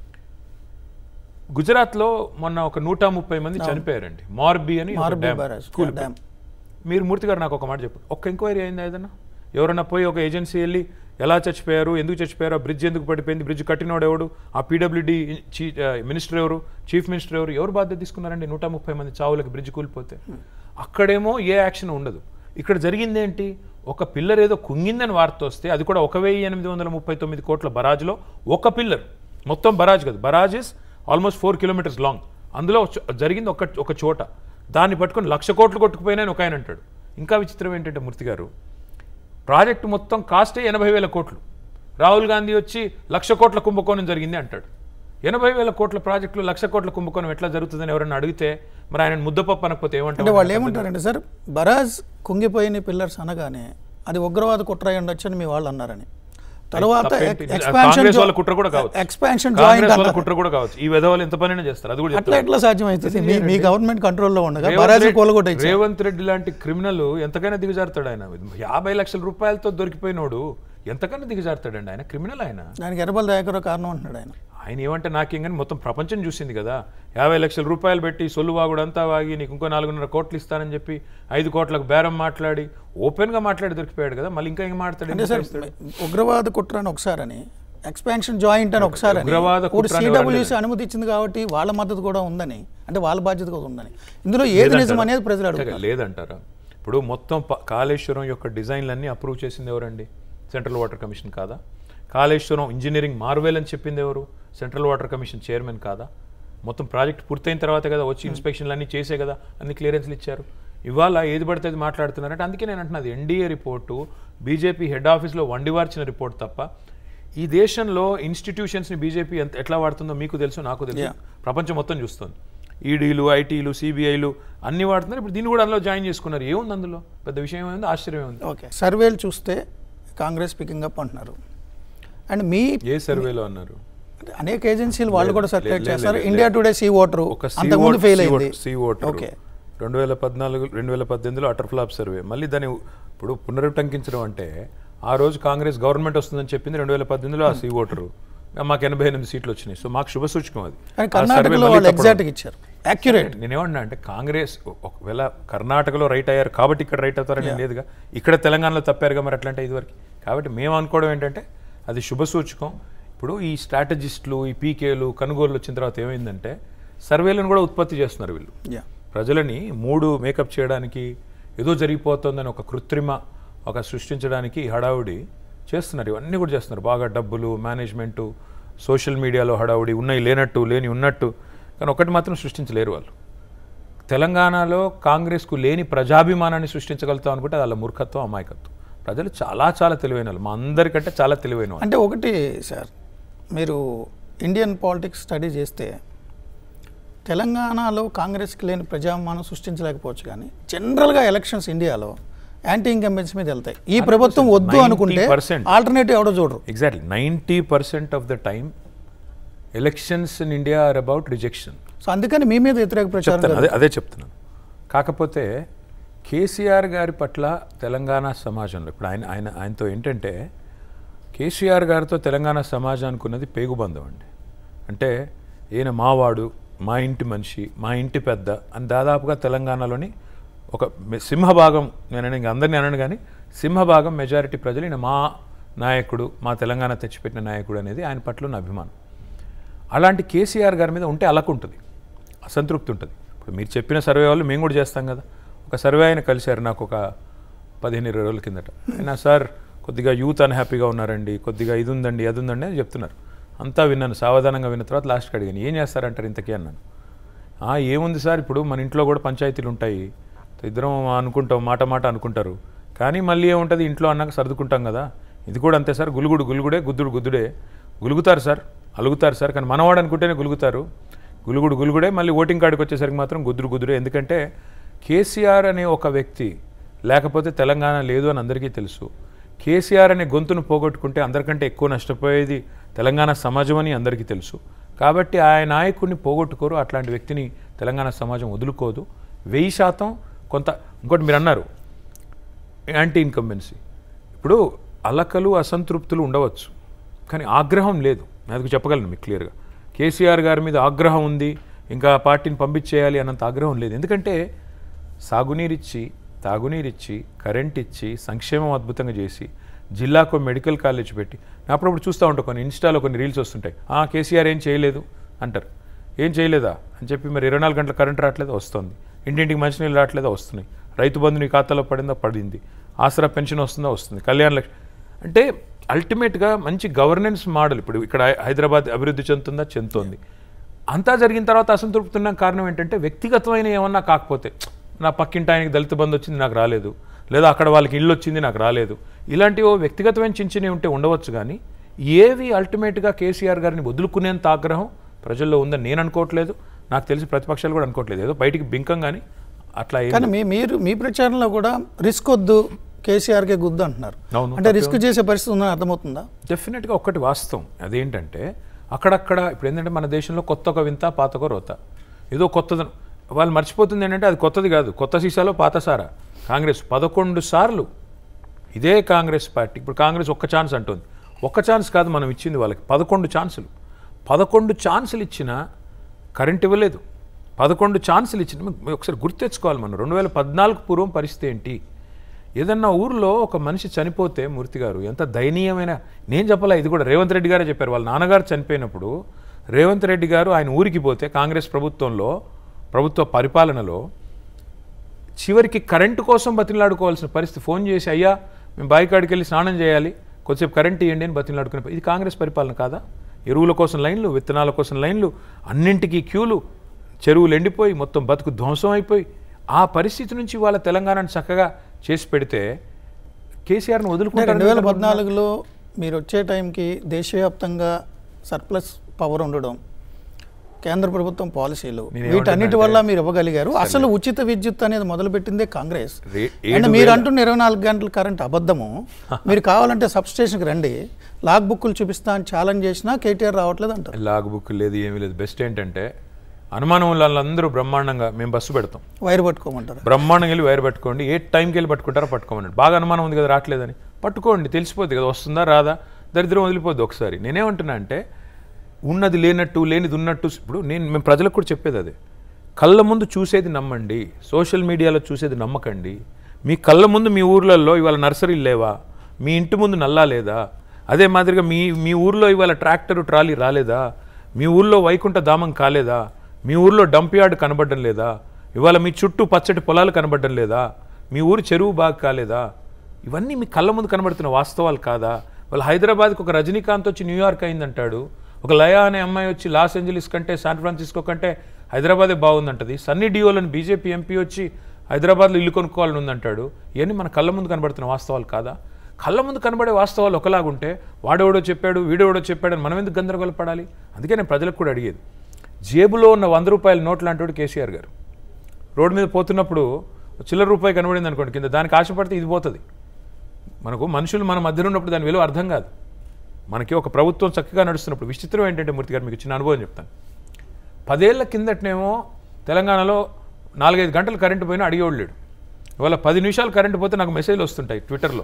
గుజరాత్లో మొన్న ఒక నూట ముప్పై మంది చనిపోయారండి మార్బీ అని ఒక మార్బీ డ్యామ్ బ్యారేజ్ కూలిపోయింది. డ్యామ్ మీరు మూర్తి గారు నాకు ఒక మాట చెప్పండి ఒక్క ఎంక్వైరీ అయిందా ఏదన్నా ఎవరన్నా పోయి ఒక ఏజెన్సీ వెళ్ళి ఎలా చచ్చిపోయారు ఎందుకు చచ్చిపోయారు ఆ బ్రిడ్జ్ ఎందుకు పడిపోయింది బ్రిడ్జ్ కట్టినోడు ఎవడు ఆ పీడబ్ల్యూడి చీ మినిస్టర్ ఎవరు చీఫ్ మినిస్టర్ ఎవరు ఎవరు బాధ్యత తీసుకున్నారండి నూట ముప్పై మంది చావులకు బ్రిడ్జ్ కూలిపోతే అక్కడేమో ఏ యాక్షన్ ఉండదు ఇక్కడ జరిగింది ఏంటి ఒక పిల్లర్ ఏదో కుంగిందని వార్త వస్తే అది కూడా ఒక వెయ్యి ఎనిమిది వందల ముప్పై తొమ్మిది కోట్ల బరాజ్లో ఒక పిల్లర్ మొత్తం బరాజ్ కాదు barrage is almost four kilometres long అందులో ఒక చో- జరిగింది ఒక ఒక చోట దాన్ని పట్టుకొని లక్ష కోట్లు కొట్టుకుపోయినా ఒక ఆయన అంటాడు ఇంకా విచిత్రం ఏంటంటే మూర్తి గారు ప్రాజెక్టు మొత్తం కాస్టే ఎనభై వేల కోట్లు రాహుల్ గాంధీ వచ్చి లక్ష కోట్ల కుంభకోణం జరిగింది అంటాడు ఎనభై వేల కోట్ల ప్రాజెక్టులు లక్ష కోట్ల కుంభకోణం ఎట్లా జరుగుతుందని ఎవరైనా అడిగితే మరి ఆయన ముద్దపప్పు అనకపోతే అంటే ఏమంటారు వాళ్ళు ఏమంటారంటే సార్ బరాజ్ కుంగిపోయిన పిల్లర్స్ అనగానే అది ఉగ్రవాద కుట్ర అయి ఉండొచ్చు అని మీ వాళ్ళు అన్నారని తర్వాత తప్పేంటి? ఎక్స్పాన్షన్ కాంగ్రెస్ వాళ్ళ కుట్ర కూడా కావచ్చు. ఎక్స్పాన్షన్ కాంగ్రెస్ జాయింట్ వాళ్ళ అన్నారు కుట్ర కూడా కావచ్చు ఈ విధవాళ్ళు ఎంత పనైనా చేస్తారు అది కూడా అట్లా చెప్తారు ఎట్లా సాధ్యమవుతుంది మీ మీ గవర్నమెంట్ కంట్రోల్లో ఉండగా రేవంత్ బరాజ్ రెడ్డి- కూలగొట్టచ్చు రేవంత్ రెడ్డి లాంటి క్రిమినల్ ఎంతకైనా దిగజారుతాడు ఆయన యాభై లక్షల రూపాయలతో దొరికిపోయినోడు ఎంతకైనా దిగజారుతాడండి ఆయన క్రిమినల్ ఆయన దానికి ఎర్రబల్ దయాకరో కారణం అంటున్నాడు ఆయన ఆయన ఏమంటే నాకేం కానీ మొత్తం ప్రపంచం చూసింది కదా యాభై లక్షల రూపాయలు పెట్టి సొల్లు వాగుడు అంతా వాగి నీకు ఇంకో నాలుగున్నర కోట్లు ఇస్తానని చెప్పి ఐదు కోట్లకు బేరం మాట్లాడి ఓపెన్గా మాట్లాడి దొరికిపోయాడు కదా మళ్ళీ ఇంకా ఏం మాట్లాడు అంటే సార్ ఉగ్రవాద కుట్ర అని ఒకసారి ఎక్స్పాన్షన్ జాయింట్ అని ఒకసారి ఉగ్రవాద ఇప్పుడు కుట్ర అని సిడబ్ల్యూసీ అనుమతి ఇచ్చింది కాబట్టి వాళ్ళ మద్దతు కూడా ఉందని అంటే వాళ్ళ బాధ్యత కూడా ఉందని ఇందులో ఏది నిజం అనేది ప్రజలు అడుగుతారు లేదంటారా ఇప్పుడు మొత్తం ప- కాళేశ్వరం యొక్క డిజైన్లన్నీ అప్రూవ్ చేసింది ఎవరండి సెంట్రల్ వాటర్ కమిషన్ కాదా కాళేశ్వరం ఇంజనీరింగ్ మార్వెల్ అని చెప్పింది ఎవరు సెంట్రల్ వాటర్ కమిషన్ చైర్మన్ కాదా మొత్తం ప్రాజెక్ట్ పూర్తయిన తర్వాత కదా వచ్చి ఇన్స్పెక్షన్లు అన్నీ చేసే కదా అన్ని క్లియరెన్స్లు ఇచ్చారు ఇవాళ ఏది పడితే అది మాట్లాడుతున్నారంటే అందుకే నేను అంటున్నది ఎన్డీఏ రిపోర్టు బీజేపీ హెడ్ ఆఫీస్లో వండివార్చిన రిపోర్ట్ తప్ప ఈ దేశంలో ఇన్స్టిట్యూషన్స్ని బీజేపీ ఎంత ఎట్లా వాడుతుందో మీకు తెలుసు నాకు తెలుసు Yeah. ప్రపంచం మొత్తం చూస్తుంది ఈడీలు ఐటీలు సిబిఐలు అన్ని వాడుతున్నారు ఇప్పుడు దీన్ని కూడా అందులో జాయిన్ చేసుకున్నారు ఏముంది అందులో పెద్ద విషయం ఏముంది ఆశ్చర్యం ఉంది ఓకే సర్వేలు చూస్తే కాంగ్రెస్ పికింగ్ అప్ అంటున్నారు అండ్ మీ ఏ సర్వేలో అన్నారు అనేక ఏజెన్సీలు వాళ్ళు కూడా సర్క్యులేట్ లేదు, చేస్తారు లేదు, ఇండియా టుడే సీ ఓటర్ ఒక అంతకుముందు ఫెయిల్ అయింది సి ఓటర్ ఓకే రెండు వేల పద్నాలుగు రెండు వేల పద్దెనిమిదిలో అటర్ ఫ్లాప్ సర్వే మళ్ళీ దాన్ని ఇప్పుడు పునరుటంకించడం అంటే ఆ రోజు కాంగ్రెస్ గవర్నమెంట్ వస్తుందని చెప్పింది రెండు వేల పద్దెనిమిదిలో ఆ సి ఓటరు మాకు ఎనభై ఎనిమిది సీట్లు వచ్చినాయి సో మాకు శుభ సూచకం అది కానీ ఆ survey కర్ణాటకలో మళ్ళీ వాళ్ళు తప్పడం. ఎగ్జాక్ట్గా ఇచ్చారు యాక్యురేట్ నేనేమన్నా అంటే కాంగ్రెస్ ఒ- ఒకవేళ కర్ణాటకలో రైట్ అయ్యారు కాబట్టి ఇక్కడ రైట్ అవుతారని లేదుగా ఇక్కడ తెలంగాణలో తప్పారుగా మరి అట్లంటే ఇదివరకు కాబట్టి మేము అనుకోవడం ఏంటంటే అది శుభ సూచకం ఇప్పుడు ఈ స్ట్రాటజిస్టులు ఈ పీకేలు కొనుగోలు వచ్చిన తర్వాత ఏమైందంటే సర్వేలను కూడా ఉత్పత్తి చేస్తున్నారు వీళ్ళు యా ప్రజలని మూడు మేకప్ చేయడానికి ఏదో జరిగిపోతుందని ఒక కృత్రిమ ఒక సృష్టించడానికి హడావుడి చేస్తున్నారు ఇవన్నీ కూడా చేస్తున్నారు బాగా డబ్బులు మేనేజ్మెంటు సోషల్ మీడియాలో హడావుడి ఉన్నాయి లేనట్టు లేని ఉన్నట్టు కానీ ఒకటి మాత్రం సృష్టించలేరు వాళ్ళు తెలంగాణలో కాంగ్రెస్కు లేని ప్రజాభిమానాన్ని సృష్టించగలుగుతాం అనుకుంటే అది వాళ్ళ మూర్ఖత్వం అమాయకత్వం ప్రజలు చాలా చాలా తెలివైన వాళ్ళు మా అందరికంటే చాలా తెలివైన వాళ్ళు అంటే ఒకటి సార్ మీరు ఇండియన్ పాలిటిక్స్ స్టడీ చేస్తే తెలంగాణలో కాంగ్రెస్కి లేని ప్రజాభిమానం సృష్టించలేకపోవచ్చు కానీ జనరల్గా ఎలక్షన్స్ ఇండియాలో యాంటీ ఇన్కంబెన్స్ మీద వెళ్తాయి ఈ ప్రభుత్వం వద్దు అనుకుంటే 90% ఆల్టర్నేటివ్ ఎవడో చూడరు exactly ninety percent of the time elections in India are about rejection so అందుకని మీ మీద వ్యతిరేక ప్రచారం చెప్తాను అదే అదే చెప్తున్నాను కాకపోతే కేసీఆర్ గారి పట్ల తెలంగాణ సమాజంలో ఇప్పుడు ఆయన ఆయన ఆయనతో ఏంటంటే కేసీఆర్ గారితో తెలంగాణ సమాజానికి ఉన్నది పేగుబంధం అండి అంటే ఈయన మావాడు మా ఇంటి మనిషి మా ఇంటి పెద్ద అని దాదాపుగా తెలంగాణలోని ఒక మె- సింహభాగం నేను ఇంక అందరినీ అనను కానీ సింహభాగం మెజారిటీ ప్రజలు ఈయన మా నాయకుడు మా తెలంగాణ తెచ్చిపెట్టిన నాయకుడు అనేది ఆయన పట్ల ఉన్న అభిమానం అలాంటి కేసీఆర్ గారి మీద ఉంటే అలకు ఉంటుంది అసంతృప్తి ఉంటుంది ఇప్పుడు మీరు చెప్పిన సర్వే వాళ్ళు మేము కూడా చేస్తాం కదా ఒక సర్వే ఆయన కలిశారు నాకు ఒక పదిహేను ఇరవై రోజుల కిందట అయినా సార్ కొద్దిగా యూత్ అన్హ్యాపీగా ఉన్నారండి కొద్దిగా ఇది ఉందండి అది ఉందండి అని చెప్తున్నారు అంతా విన్నాను సావధానంగా విన్న తర్వాత లాస్ట్కి అడిగాను ఏం చేస్తారంటారు ఇంతకీ అన్నాను "ఆ, ఏముంది సార్ ఇప్పుడు మన ఇంట్లో కూడా పంచాయతీలు ఉంటాయి ఇద్దరం అనుకుంటాం మాట మాట అనుకుంటారు కానీ మళ్ళీ ఏముంటుంది ఇంట్లో అన్నాక సర్దుకుంటాం కదా ఇది కూడా అంతే సార్ గులుగుడు గులుగుడే గుద్దుడు గుద్దుడే గులుగుతారు సార్ అలుగుతారు సార్ కానీ మనవాడు అనుకుంటేనే గులుగుతారు గులుగుడు గులుగుడే మళ్ళీ ఓటింగ్ కార్డుకి వచ్చేసరికి మాత్రం గుద్దుడు గుద్దుడే ఎందుకంటే కేసీఆర్ అనే ఒక వ్యక్తి లేకపోతే తెలంగాణ లేదు అని అందరికీ తెలుసు కేసీఆర్ అనే గొంతును పోగొట్టుకుంటే అందరికంటే ఎక్కువ నష్టపోయేది తెలంగాణ సమాజం అని అందరికీ తెలుసు కాబట్టి ఆ నాయకుడిని పోగొట్టుకోరు అట్లాంటి వ్యక్తిని తెలంగాణ సమాజం వదులుకోదు వెయ్యి శాతం కొంత ఇంకోటి మీరు అన్నారు యాంటీ ఇన్కంబెన్సీ ఇప్పుడు అలకలు అసంతృప్తులు ఉండవచ్చు కానీ ఆగ్రహం లేదు నేను అది చెప్పగలను మీకు క్లియర్గా కేసీఆర్ గారి మీద ఆగ్రహం ఉంది ఇంకా పార్టీని పంపించేయాలి అన్నంత ఆగ్రహం లేదు ఎందుకంటే సాగునీరిచ్చి తాగునీరిచ్చి కరెంట్ ఇచ్చి సంక్షేమం అద్భుతంగా చేసి జిల్లాకు మెడికల్ కాలేజ్ పెట్టి నేను అప్పుడప్పుడు చూస్తూ ఉంటాను కొన్ని ఇన్స్టాలో కొన్ని రీల్స్ వస్తుంటాయి "ఆ, కేసీఆర్ ఏం చేయలేదు అంటారు ఏం చేయలేదా అని చెప్పి మరి ఇరవై నాలుగు గంటల కరెంట్ రావట్లేదా వస్తుంది ఇంటింటికి మంచినీళ్ళు రావట్లేదా వస్తున్నాయి రైతు బంధు నీ ఖాతాలో పడిందా పడింది ఆసరా పెన్షన్ వస్తుందా వస్తుంది కళ్యాణ లక్ష్మి అంటే అల్టిమేట్గా మంచి గవర్నెన్స్ మోడల్ ఇప్పుడు ఇక్కడ హైదరాబాద్ అభివృద్ధి చెందుతుందా చెందుతోంది అంతా జరిగిన తర్వాత అసంతృప్తి ఉన్న కారణం ఏంటంటే వ్యక్తిగతమైన ఏమన్నా కాకపోతే నా పక్కింటి ఆయనకి దళిత బంధు వచ్చింది నాకు రాలేదు లేదా అక్కడ వాళ్ళకి ఇల్లు వచ్చింది నాకు రాలేదు ఇలాంటివి ఓ వ్యక్తిగతమైన చిన్న చిన్నవి ఉంటే ఉండవచ్చు కానీ ఏవి అల్టిమేట్గా కేసీఆర్ గారిని వదులుకునేంత ఆగ్రహం ప్రజల్లో ఉందని నేను అనుకోవట్లేదు నాకు తెలిసి ప్రతిపక్షాలు కూడా అనుకోవట్లేదు ఏదో బయటికి బింకం కానీ అట్లా ఏం కానీ మీ మీరు మీ ప్రచారంలో కూడా రిస్క్ వద్దు కేసీఆర్కే గుద్దు అంటున్నారు అవును, అంటే రిస్క్ చేసే పరిస్థితి ఉందని అర్థమవుతుందా డెఫినెట్గా ఒక్కటి వాస్తవం అదేంటంటే అక్కడక్కడ ఇప్పుడు ఏంటంటే మన దేశంలో కొత్త ఒక వింత పాత ఒక రోత ఏదో కొత్తదనం వాళ్ళు మర్చిపోతుంది ఏంటంటే అది కొత్తది కాదు కొత్త సీసాలో పాత సారా కాంగ్రెస్ పదకొండు సార్లు ఇదే కాంగ్రెస్ పార్టీ ఇప్పుడు కాంగ్రెస్ ఒక్క ఛాన్స్ అంటుంది ఒక్క ఛాన్స్ కాదు మనం ఇచ్చింది వాళ్ళకి పదకొండు ఛాన్సులు పదకొండు ఛాన్సులు ఇచ్చినా కరెంట్ ఇవ్వలేదు పదకొండు ఛాన్సులు ఇచ్చిన మీరు ఒకసారి గుర్తు తెచ్చుకోవాలి మనం రెండు వేల పద్నాలుగు పూర్వం పరిస్థితి ఏంటి ఏదన్నా ఊర్లో ఒక మనిషి చనిపోతే మూర్తి గారు ఎంత దయనీయమైన నేను చెప్పాలా ఇది కూడా రేవంత్ రెడ్డి గారే చెప్పారు వాళ్ళ నాన్నగారు చనిపోయినప్పుడు రేవంత్ రెడ్డి గారు ఆయన ఊరికి పోతే కాంగ్రెస్ ప్రభుత్వంలో ప్రభుత్వ పరిపాలనలో చివరికి కరెంటు కోసం బతిలాడుకోవాల్సిన పరిస్థితి ఫోన్ చేసి అయ్యా మేము బావి కాడికి వెళ్ళి స్నానం చేయాలి కొద్దిసేపు కరెంట్ ఇవ్వండి అని బతిలాడుకునే ప- ఇది కాంగ్రెస్ పరిపాలన కాదా ఎరువుల కోసం లైన్లు విత్తనాల కోసం లైన్లు అన్నింటికీ క్యూలు చెరువులు ఎండిపోయి మొత్తం బతుకు ధ్వంసం అయిపోయి ఆ పరిస్థితి నుంచి వాళ్ళ తెలంగాణను చక్కగా చేసి పెడితే కేసీఆర్ను అంటే వదులుకుంటారు రెండు వేల పద్నాలుగులో మీరు వచ్చే టైంకి దేశవ్యాప్తంగా సర్ప్లస్ పవర్ ఉండడం కేంద్ర ప్రభుత్వం పాలసీలు నేను వీటన్నిటి వల్ల మీరు ఇవ్వగలిగారు అసలు ఉచిత విద్యుత్ అనేది మొదలుపెట్టిందే కాంగ్రెస్ రే- అంటే మీరు అంటున్న ఇరవై నాలుగు గంటల కరెంట్ అబద్ధము మీరు కావాలంటే సబ్ స్టేషన్కి రండి లాగ్ బుక్కులు చూపిస్తా అని ఛాలెంజ్ చేసినా కేటీఆర్ రావట్లేదు అంటారు లాగ్ బుక్ లేదు ఏమీ లేదు బెస్ట్ ఏంటంటే అనుమానం ఉన్న వాళ్ళందరూ బ్రహ్మాండంగా మేము బస్సు పెడతాం వైర్ పట్టుకోమంటారు బ్రహ్మాండంగా వెళ్ళి వైర్ పట్టుకోండి ఏ టైంకి వెళ్ళి పట్టుకుంటారో పట్టుకోమనండి బాగా అనుమానం ఉంది కదా రావట్లేదని పట్టుకోండి తెలిసిపోద్ది కదా వస్తుందా రాదా దరిద్రం వదిలిపోద్ది ఒకసారి నేనేమంటున్నా అంటే ఉన్నది లేనట్టు లేనిది ఉన్నట్టు ఇప్పుడు నేను మేము ప్రజలకు కూడా చెప్పేది అదే కళ్ళ ముందు చూసేది నమ్మండి సోషల్ మీడియాలో చూసేది నమ్మకండి మీ కళ్ళ ముందు మీ ఊర్లలో ఇవాళ నర్సరీలు లేవా మీ ఇంటి ముందు నల్లా లేదా అదే మాదిరిగా మీ మీ ఊర్లో ఇవాళ ట్రాక్టర్ ట్రాలీ రాలేదా మీ ఊర్లో వైకుంఠ ధామం కాలేదా మీ ఊర్లో డంప్ యార్డ్ కనబడడం లేదా ఇవాళ మీ చుట్టూ పచ్చటి పొలాలు కనబడడం లేదా మీ ఊరు చెరువు బాగా కాలేదా ఇవన్నీ మీ కళ్ళ ముందు కనబడుతున్న వాస్తవాలు కాదా వాళ్ళ హైదరాబాద్కి ఒక రజనీకాంత్ వచ్చి న్యూయార్క్ అయిందంటాడు ఒక లయా అనే అమ్మాయి వచ్చి లాస్ ఏంజలీస్ కంటే శాన్ ఫ్రాన్సిస్కో కంటే హైదరాబాదే బాగుందంటది సన్నీ డియోలని బీజేపీ ఎంపీ వచ్చి హైదరాబాద్లో ఇల్లు కొనుక్కోవాలని ఉందంటాడు ఇవన్నీ మన కళ్ళ ముందు కనబడుతున్న వాస్తవాలు కాదా కళ్ళ ముందు కనబడే వాస్తవాలు ఒకలాగుంటే వాడెవడో చెప్పాడు వీడెవడో చెప్పాడు అని మనం ఎందుకు గందరగోళపడాలి అందుకే నేను ప్రజలకు కూడా అడిగేది జేబులో ఉన్న వంద రూపాయల నోట్ లాంటి కేసీఆర్ గారు రోడ్డు మీద పోతున్నప్పుడు చిల్లర రూపాయి కనబడింది అనుకోండి కింద దానికి ఆశపడితే ఇది పోతుంది మనకు మనుషులు మన మధ్యలో ఉన్నప్పుడు దాని విలువ అర్థం కాదు మనకి ఒక ప్రభుత్వం చక్కగా నడుస్తున్నప్పుడు విచిత్రం ఏంటంటే మూర్తి గారు మీకు చిన్న అనుభవం చెప్తాను పదేళ్ల కిందటనేమో తెలంగాణలో నాలుగైదు గంటలు కరెంటు పోయినా అడిగేవాళ్ళు లేడు ఇవాళ పది నిమిషాలు కరెంటు పోతే నాకు మెసేజ్లు వస్తుంటాయి ట్విట్టర్లో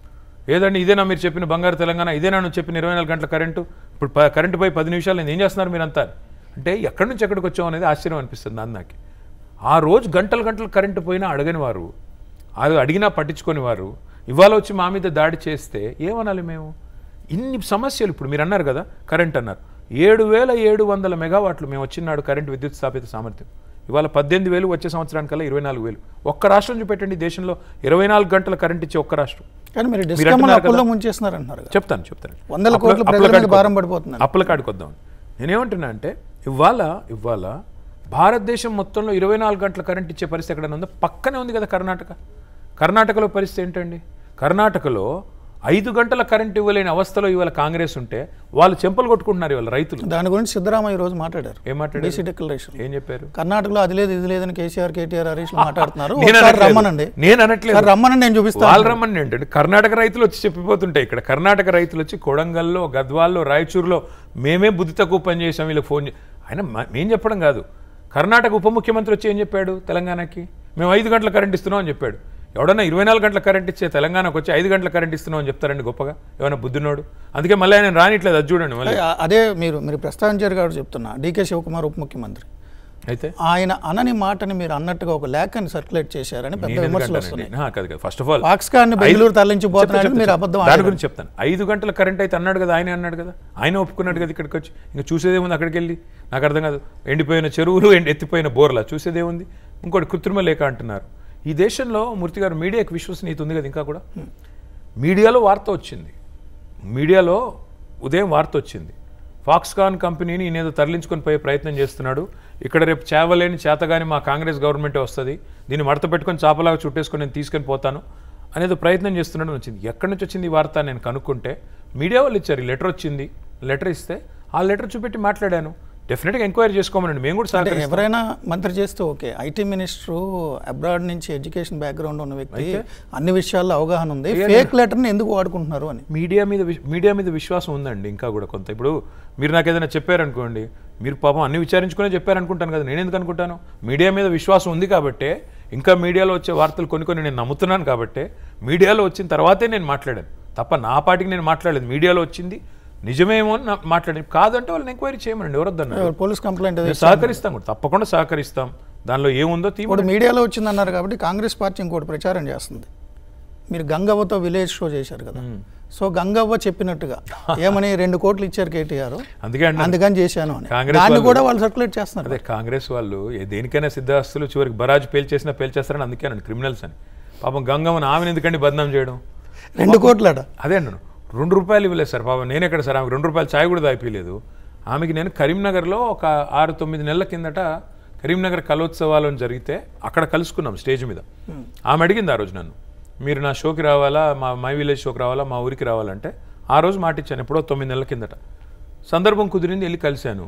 ఏదండి ఇదేనా మీరు చెప్పిన బంగారు తెలంగాణ ఇదేనా నువ్వు చెప్పిన ఇరవై నాలుగు గంటల కరెంటు ఇప్పుడు ప- కరెంటు పోయి పది నిమిషాలు నేను ఏం చేస్తున్నారు మీరంతా అంటే ఎక్కడి నుంచి ఎక్కడికి వచ్చాం అనేది ఆశ్చర్యం అనిపిస్తుంది నాన్న నాకు ఆ రోజు గంటలు గంటలు కరెంటు పోయినా అడగని వారు అది అడిగినా పట్టించుకొని వారు ఇవాళ వచ్చి మా మీద దాడి చేస్తే ఏమనాలి మేము ఇన్ని సమస్యలు ఇప్పుడు మీరు అన్నారు కదా కరెంట్ అన్నారు ఏడు వేల ఏడు వందల మెగావాట్లు మేము వచ్చినాడు కరెంట్ విద్యుత్ స్థాపిత సామర్థ్యం ఇవాళ పద్దెనిమిది వేలు వచ్చే సంవత్సరానికల్లా ఇరవై నాలుగు వేలు ఒక్క రాష్ట్రం చూపెట్టండి దేశంలో ఇరవై నాలుగు గంటల కరెంట్ ఇచ్చే ఒక్క రాష్ట్రం కానీ మీరు మీరు డిస్కమ్ అంటున్నారు అప్పుల్లో కదా. ముంచేస్తున్నారు అంటున్నారు కదా. చెప్తాను చెప్తాను వందల అప్పుల- కోట్ల అప్పుల ప్రజల మీద కాడికి భారం వద్దాం. పడిపోతున్నారు. అప్పుల కాడికి వద్దాం నేనేమంటున్నా అంటే ఇవాళ ఇవాళ భారతదేశం మొత్తంలో ఇరవై నాలుగు గంటల కరెంట్ ఇచ్చే పరిస్థితి ఎక్కడైనా ఉందో పక్కనే ఉంది కదా కర్ణాటక కర్ణాటకలో పరిస్థితి ఏంటండి కర్ణాటకలో ఐదు గంటల కరెంట్ ఇవ్వలేని అవస్థలో ఇవాళ కాంగ్రెస్ ఉంటే వాళ్ళు చెంపలు కొట్టుకుంటున్నారు ఇవాళ రైతులు దాని గురించి సిద్ధరామయ్య ఈ రోజు మాట్లాడారు ఏం మాట్లాడారు డీసీ డిక్లరేషన్ ఏం చెప్పారు కర్ణాటకలో అది లేదు ఇది లేదని కేసీఆర్ కేటీఆర్ హరీష్ మాట్లాడుతున్నారు నేను ఒకసారి అనట్లేదు. రమ్మనండి నేను అనట్లేదు ఒకసారి రమ్మనండి నేను చూపిస్తాను వాళ్ళు రమ్మని ఏంటంటే కర్ణాటక రైతులు వచ్చి చెప్పిపోతుంటాయి ఇక్కడ కర్ణాటక రైతులు వచ్చి కొడంగల్లో గద్వాల్లో రాయచూరులో మేమే బుద్ధి తక్కువ పని చేసాం వీళ్ళకి ఫోన్ చే- ఆయన మ- మేం చెప్పడం కాదు కర్ణాటక ఉప ముఖ్యమంత్రి వచ్చి ఏం చెప్పాడు తెలంగాణకి మేము ఐదు గంటల కరెంట్ ఇస్తున్నాం అని చెప్పాడు ఎవడన్నా ఇరవై నాలుగు గంటల కరెంట్ ఇచ్చే తెలంగాణకు వచ్చి ఐదు గంటల కరెంట్ ఇస్తున్నాం అని చెప్తారండి గొప్పగా ఏమైనా బుద్ధినోడు అందుకే మళ్ళీ ఆయన రానిట్లేదు అది చూడండి మళ్ళీ అదే- అదే మీరు మీరు ప్రస్తావించారు కాబట్టి చెప్తున్నా డీకే శివకుమార్ ఉప ముఖ్యమంత్రి అయితే ఆయన అనని మాటని మీరు అన్నట్టుగా ఒక లేఖని సర్క్యులేట్ చేశారని పెద్ద నేను విమర్శలు ఎందుకంటానండి? వస్తున్నాయి ఆ, కాదు కాదు ఫస్ట్ ఆఫ్ ఆల్ పాక్స్కాన్ని బెంగళూరు తరలించిపోతున్నాడని మీరు అబద్ధం దాని ఆడారు. గురించి చెప్తాను ఐదు గంటల కరెంట్ అయితే అన్నాడు కదా ఆయనే అన్నాడు కదా ఆయన ఒప్పుకున్నాడు కదా ఇక్కడికి వచ్చి ఇంకా చూసేదేముంది అక్కడికి వెళ్ళి నాకు అర్థం కాదు ఎండిపోయిన చెరువులు ఎండి ఎత్తిపోయిన బోర్లా చూసేదేముంది ఇంకోటి కృత్రిమ లేఖ అంటున్నారు ఈ దేశంలో మూర్తి గారు మీడియాకి విశ్వసనీయత ఉంది కదా ఇంకా కూడా మీడియాలో వార్త వచ్చింది మీడియాలో ఉదయం వార్త వచ్చింది ఫాక్స్కాన్ కంపెనీని ఈయన ఏదో తరలించుకొని పోయే ప్రయత్నం చేస్తున్నాడు ఇక్కడ రేపు చేవలేని చేతగాని మా కాంగ్రెస్ గవర్నమెంటే వస్తుంది దీన్ని మడత పెట్టుకొని చాపలాగా చుట్టేసుకొని నేను తీసుకొని పోతాను అనేది ప్రయత్నం చేస్తున్నాడు అని వచ్చింది ఎక్కడి నుంచి వచ్చింది ఈ వార్త నేను కనుక్కుంటే మీడియా వాళ్ళు ఇచ్చారు ఈ లెటర్ వచ్చింది లెటర్ ఇస్తే ఆ లెటర్ చూపెట్టి మాట్లాడాను డెఫినెట్గా ఎంక్వైరీ చేసుకోమనండి మేము కూడా అంటే సహకరిస్తాం ఎవరైనా మంత్రి చేస్తే ఓకే ఐటీ మినిస్టర్ అబ్రాడ్ నుంచి ఎడ్యుకేషన్ బ్యాక్గ్రౌండ్ ఉన్న వ్యక్తి అన్ని విషయాల్లో అవగాహన ఉంది ఫేక్ లెటర్ని ఎందుకు వాడుకుంటున్నారు అని మీడియా మీద విశ్- మీడియా మీద విశ్వాసం ఉందండి ఇంకా కూడా కొంత ఇప్పుడు మీరు నాకు ఏదైనా చెప్పారనుకోండి మీరు పాపం అన్ని విచారించుకునే చెప్పారనుకుంటాను కదా నేను ఎందుకు అనుకుంటాను మీడియా మీద విశ్వాసం ఉంది కాబట్టే ఇంకా మీడియాలో వచ్చే వార్తలు కొన్ని కొన్ని నేను నమ్ముతున్నాను కాబట్టే మీడియాలో వచ్చిన తర్వాతే నేను మాట్లాడాను తప్ప నా పాటికి నేను మాట్లాడలేదు మీడియాలో వచ్చింది నిజమేమో అని నా- మాట్లాడాను కాదంటే వాళ్ళని ఎంక్వైరీ చేయమనండి ఎవరొద్దన్నారు పోలీస్ కంప్లైంట్ అది మేము సహకరిస్తాం కూడా తప్పకుండా సహకరిస్తాం దానిలో ఏముందో తీ ఇప్పుడు మీడియాలో వచ్చిందన్నారు కాబట్టి కాంగ్రెస్ పార్టీ ఇంకోటి ప్రచారం చేస్తుంది మీరు గంగవ్వతో విలేజ్ షో చేశారు కదా సో గంగవ్వ చెప్పినట్టుగా ఏమని రెండు కోట్లు ఇచ్చారు కేటీఆర్ అందుకే అండి అందుకని చేశాను అని కాంగ్రెస్ దాన్ని వాళ్ళు- కూడా వాళ్ళు సర్క్యులేట్ చేస్తున్నారు అదే కాంగ్రెస్ వాళ్ళు ఏ దేనికైనా సిద్ధాస్తులు చివరికి బరాజు పేల్చేసినా పేల్చేస్తారని అందుకే అనండి క్రిమినల్స్ అని పాపం గంగమ్మని ఆమెను ఎందుకండి బదనాం చేయడం రెండు కోట్లట అదే అన్నాను రెండు రూపాయలు ఇవ్వలేదు సార్ పాపం నేను ఎక్కడ సార్ ఆమెకు రెండు రూపాయలు ఛాయ్ కూడా దాయిపోయలేదు ఆమెకి నేను కరీంనగర్లో ఒక ఆరు తొమ్మిది నెలల కిందట కరీంనగర్ కలోత్సవాలు అని జరిగితే అక్కడ కలుసుకున్నాం స్టేజ్ మీద ఆమె అడిగింది ఆ రోజు నన్ను మీరు నా షోకి రావాలా మా మై విలేజ్ షోకి రావాలా మా ఊరికి రావాలంటే ఆ రోజు మాట ఇచ్చాను ఎప్పుడో తొమ్మిది నెలల కిందట సందర్భం కుదిరింది వెళ్ళి కలిశాను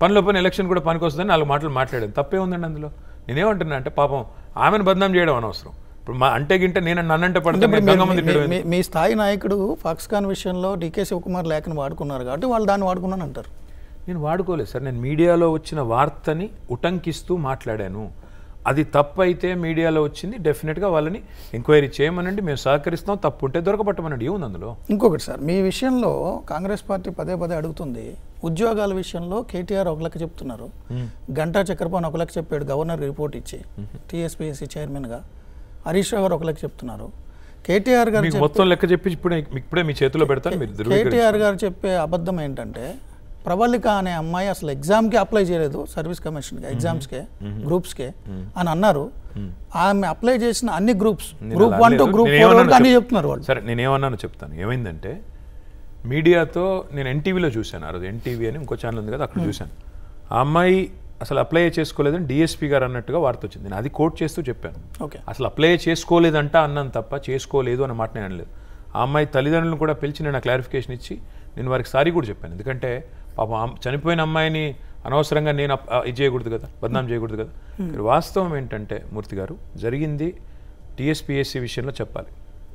పనిలో పని ఎలక్షన్ కూడా పనికి వస్తుందని నాలుగు మాటలు మాట్లాడాను తప్పే ఉందండి అందులో నేనేమంటున్నా అంటే పాపం ఆమెను బదనాం చేయడం అనవసరం ఇప్పుడు మా అంటే గింటే నేను నన్నంటే అంటే పడితే ఇప్పుడు గంగమ్మ మీరు- తిట్టడం మీ- మీ- మీ స్థాయి నాయకుడు ఫాక్స్కాన్ విషయంలో డీకే శివకుమార్ లేఖను వాడుకున్నారు కాబట్టి వాళ్ళు దాన్ని వాడుకున్నాను అంటారు నేను వాడుకోలేదు సార్ నేను మీడియాలో వచ్చిన వార్తని ఉటంకిస్తూ మాట్లాడాను అది తప్పు అయితే మీడియాలో వచ్చింది డెఫినెట్గా వాళ్ళని ఎంక్వైరీ చేయమనండి మేము సహకరిస్తాం తప్పు ఉంటే దొరకబట్టమనండి ఏముంది అందులో ఇంకొకటి సార్ మీ విషయంలో కాంగ్రెస్ పార్టీ పదే పదే అడుగుతుంది ఉద్యోగాల విషయంలో కేటీఆర్ ఒక లెక్క చెప్తున్నారు గంటా చక్రపాణి ఒక లెక్క చెప్పాడు గవర్నర్ రిపోర్ట్ ఇచ్చి టీఎస్పీఎస్సీ చైర్మన్గా హరీష్ రావు గారు ఒక లెక్క చెప్తున్నారు కేటీఆర్ గారు మీకు మొత్తం లెక్క చెప్పి ఇప్పుడే ఇప్పుడే మీ చేతిలో పెడతాను మీరు ధృవీకరించండి. కేటీఆర్ గారు చెప్పే అబద్ధం ఏంటంటే ప్రవళిక అనే అమ్మాయి అసలు ఎగ్జామ్కి అప్లై చేయలేదు సర్వీస్ కమిషన్కి ఎగ్జామ్స్కే గ్రూప్స్కే అని అన్నారు ఆమె అప్లై చేసిన అన్ని గ్రూప్స్ నేను గ్రూప్ అలా వన్ టు అనలేదు. గ్రూప్ నేను ఫోర్ ఏమన్నానో వరకు అన్ని చెప్- చెప్తున్నారు వాళ్ళు సరే నేను ఏమన్నానో చెప్తాను ఏమైందంటే మీడియాతో నేను ఎన్టీవీలో చూశాను ఆ రోజు ఎన్టీవీ అని ఇంకో ఛానల్ ఉంది కదా అక్కడ చూశాను ఆ అమ్మాయి అసలు అప్లై చేసుకోలేదని డిఎస్పీ గారు అన్నట్టుగా వార్త వచ్చింది నేను అది కోట్ చేస్తూ చెప్పాను ఓకే అసలు అప్లై చేసుకోలేదంట అన్నాను తప్ప చేసుకోలేదు అన్న మాట నేను అనలేదు ఆ అమ్మాయి తల్లిదండ్రులను కూడా పిలిచి నేను క్లారిఫికేషన్ ఇచ్చి నేను వారికి సారీ కూడా చెప్పాను ఎందుకంటే పాపం ఆ చనిపోయిన అమ్మాయిని అనవసరంగా నేను అప్- ఆ, ఇది చేయకూడదు కదా బదనాం చేయకూడదు కదా ఇక్కడ వాస్తవం ఏంటంటే మూర్తి గారు జరిగింది టీఎస్పీఎస్సీ విషయంలో చెప్పాలి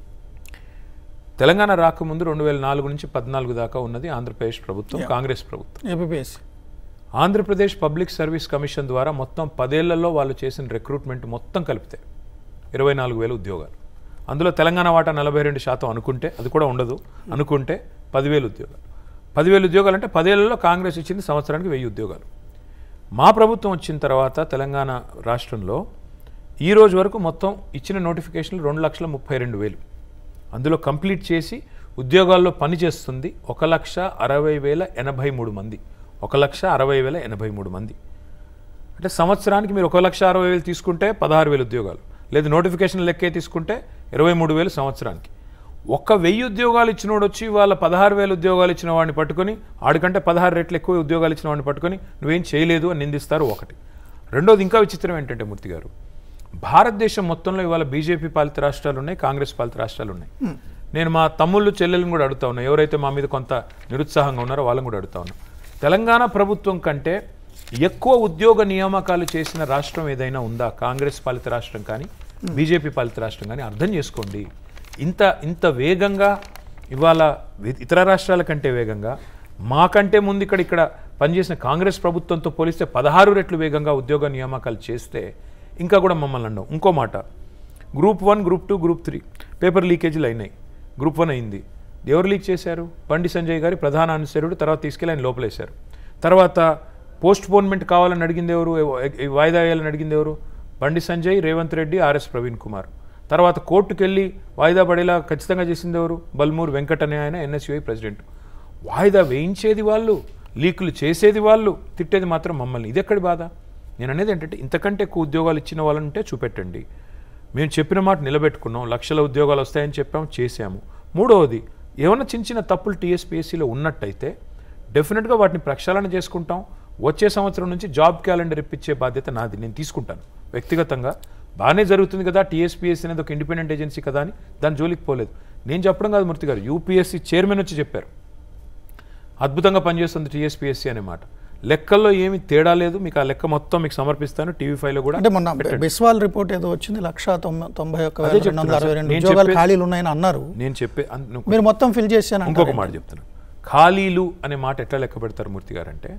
తెలంగాణ రాకముందు రెండు వేల నాలుగు నుంచి పద్నాలుగు దాకా ఉన్నది ఆంధ్రప్రదేశ్ ప్రభుత్వం కాంగ్రెస్ ప్రభుత్వం A P S C Andhra Pradesh public service commission ద్వారా మొత్తం పదేళ్లలో వాళ్ళు చేసిన రిక్రూట్మెంట్ మొత్తం కలిపితే ఇరవై నాలుగు వేల ఉద్యోగాలు అందులో తెలంగాణ వాటా నలభై రెండు శాతం అనుకుంటే అది కూడా ఉండదు అనుకుంటే పదివేలు ఉద్యోగాలు పదివేలు ఉద్యోగాలు అంటే పదేళ్లలో కాంగ్రెస్ ఇచ్చింది సంవత్సరానికి వెయ్యి ఉద్యోగాలు మా ప్రభుత్వం వచ్చిన తర్వాత తెలంగాణ రాష్ట్రంలో ఈ రోజు వరకు మొత్తం ఇచ్చిన నోటిఫికేషన్లు రెండు లక్షల ముప్పై రెండు వేలు అందులో కంప్లీట్ చేసి ఉద్యోగాల్లో పనిచేస్తుంది ఒక లక్ష అరవై వేల ఎనభై మూడు మంది ఒక లక్ష అరవై వేల ఎనభై మూడు మంది అంటే సంవత్సరానికి మీరు ఒక లక్ష అరవై వేలు తీసుకుంటే పదహారు వేలు ఉద్యోగాలు లేదు నోటిఫికేషన్ లెక్కే తీసుకుంటే ఇరవై మూడు వేలు సంవత్సరానికి ఒక్క వెయ్యి ఉద్యోగాలు ఇచ్చినోడు వచ్చి వాళ్ళ పదహారు వేల ఉద్యోగాలు ఇచ్చిన వాడిని పట్టుకొని ఆడికంటే పదహారు రెట్లు ఎక్కువ ఉద్యోగాలు ఇచ్చిన వాడిని పట్టుకొని నువ్వేం చేయలేదు అని నిందిస్తారు ఒకటి రెండోది ఇంకా విచిత్రం ఏంటంటే మూర్తి గారు భారతదేశం మొత్తంలో ఇవాళ బీజేపీ పాలిత రాష్ట్రాలు ఉన్నాయి కాంగ్రెస్ పాలిత రాష్ట్రాలు ఉన్నాయి నేను మా తమ్ముళ్ళు చెల్లెలను కూడా అడుగుతా ఉన్నా ఎవరైతే మా మీద కొంత నిరుత్సాహంగా ఉన్నారో వాళ్ళని కూడా అడుగుతా ఉన్నా తెలంగాణ ప్రభుత్వం కంటే ఎక్కువ ఉద్యోగ నియామకాలు చేసిన రాష్ట్రం ఏదైనా ఉందా కాంగ్రెస్ పాలిత రాష్ట్రం కానీ బీజేపీ పాలిత రాష్ట్రం కానీ అర్థం చేసుకోండి ఇంత ఇంత వేగంగా ఇవాళ వి- ఇతర రాష్ట్రాల కంటే వేగంగా మాకంటే ముందు ఇక్కడ ఇక్కడ పనిచేసిన కాంగ్రెస్ ప్రభుత్వంతో పోలిస్తే పదహారు రెట్లు వేగంగా ఉద్యోగ నియామకాలు చేస్తే ఇంకా కూడా మమ్మల్ని అండం ఇంకో మాట group one group two group three paper లీకేజీలు అయినాయి గ్రూప్ వన్ అయింది ఎవరు లీక్ చేశారు బండి సంజయ్ గారి ప్రధాన అనుసరుడు తర్వాత తీసుకెళ్ళి ఆయన లోపలేశారు తర్వాత పోస్ట్ పోన్మెంట్ కావాలని అడిగింది ఎవరు ఎ- ఎ- వాయిదా వేయాలని అడిగింది ఎవరు బండి సంజయ్ రేవంత్ రెడ్డి ఆర్ఎస్ ప్రవీణ్ కుమార్ తర్వాత కోర్టుకు వెళ్ళి వాయిదా పడేలా ఖచ్చితంగా చేసింది ఎవరు బల్మూర్ వెంకట్ అనే ఆయన ఎన్ఎస్యుఐ ప్రెసిడెంట్ వాయిదా వేయించేది వాళ్ళు లీకులు చేసేది వాళ్ళు తిట్టేది మాత్రం మమ్మల్ని ఇది ఎక్కడి బాధ నేను అనేది ఏంటంటే ఇంతకంటే ఎక్కువ ఉద్యోగాలు ఇచ్చిన వాళ్ళంటే చూపెట్టండి మేము చెప్పిన మాట నిలబెట్టుకున్నాం లక్షల ఉద్యోగాలు వస్తాయని చెప్పాం చేశాము మూడవది ఏమైనా చిన్న చిన్న తప్పులు టీఎస్పీఎస్సీలో ఉన్నట్టయితే డెఫినెట్గా వాటిని ప్రక్షాళన చేసుకుంటాం వచ్చే సంవత్సరం నుంచి జాబ్ క్యాలెండర్ ఇప్పించే బాధ్యత నాది నేను తీసుకుంటాను వ్యక్తిగతంగా బాగానే జరుగుతుంది కదా టీఎస్పీఎస్సీ అనేది ఒక ఇండిపెండెంట్ ఏజెన్సీ కదా అని దాని జోలికి పోలేదు నేను చెప్పడం కాదు మూర్తి గారు యూపీఎస్సీ చైర్మన్ వచ్చి చెప్పారు అద్భుతంగా పనిచేస్తుంది టీఎస్పీఎస్సీ అనే మాట లెక్కల్లో ఏమి తేడా లేదు మీకు ఆ లెక్క మొత్తం మీకు సమర్పిస్తాను టీవీ ఫైవ్లో కూడా అంటే మొన్న బిస్వాల్ రిపోర్ట్ ఏదో వచ్చింది లక్ష తొంభై తొంభై ఒక్క అదే వేల రెండు వందల చెప్తున్నా అరవై సార్. రెండు నేను ఉద్యోగాలు చెప్పేది- ఖాళీలు ఉన్నాయని అన్నారు నేను చెప్పే అన్- నువ్వు మీరు మొత్తం ఫిల్ చేశాను ఇంకొక మాట చెప్తాను ఖాళీలు అనే మాట ఎట్లా లెక్క పెడతారు మూర్తి గారు అంటే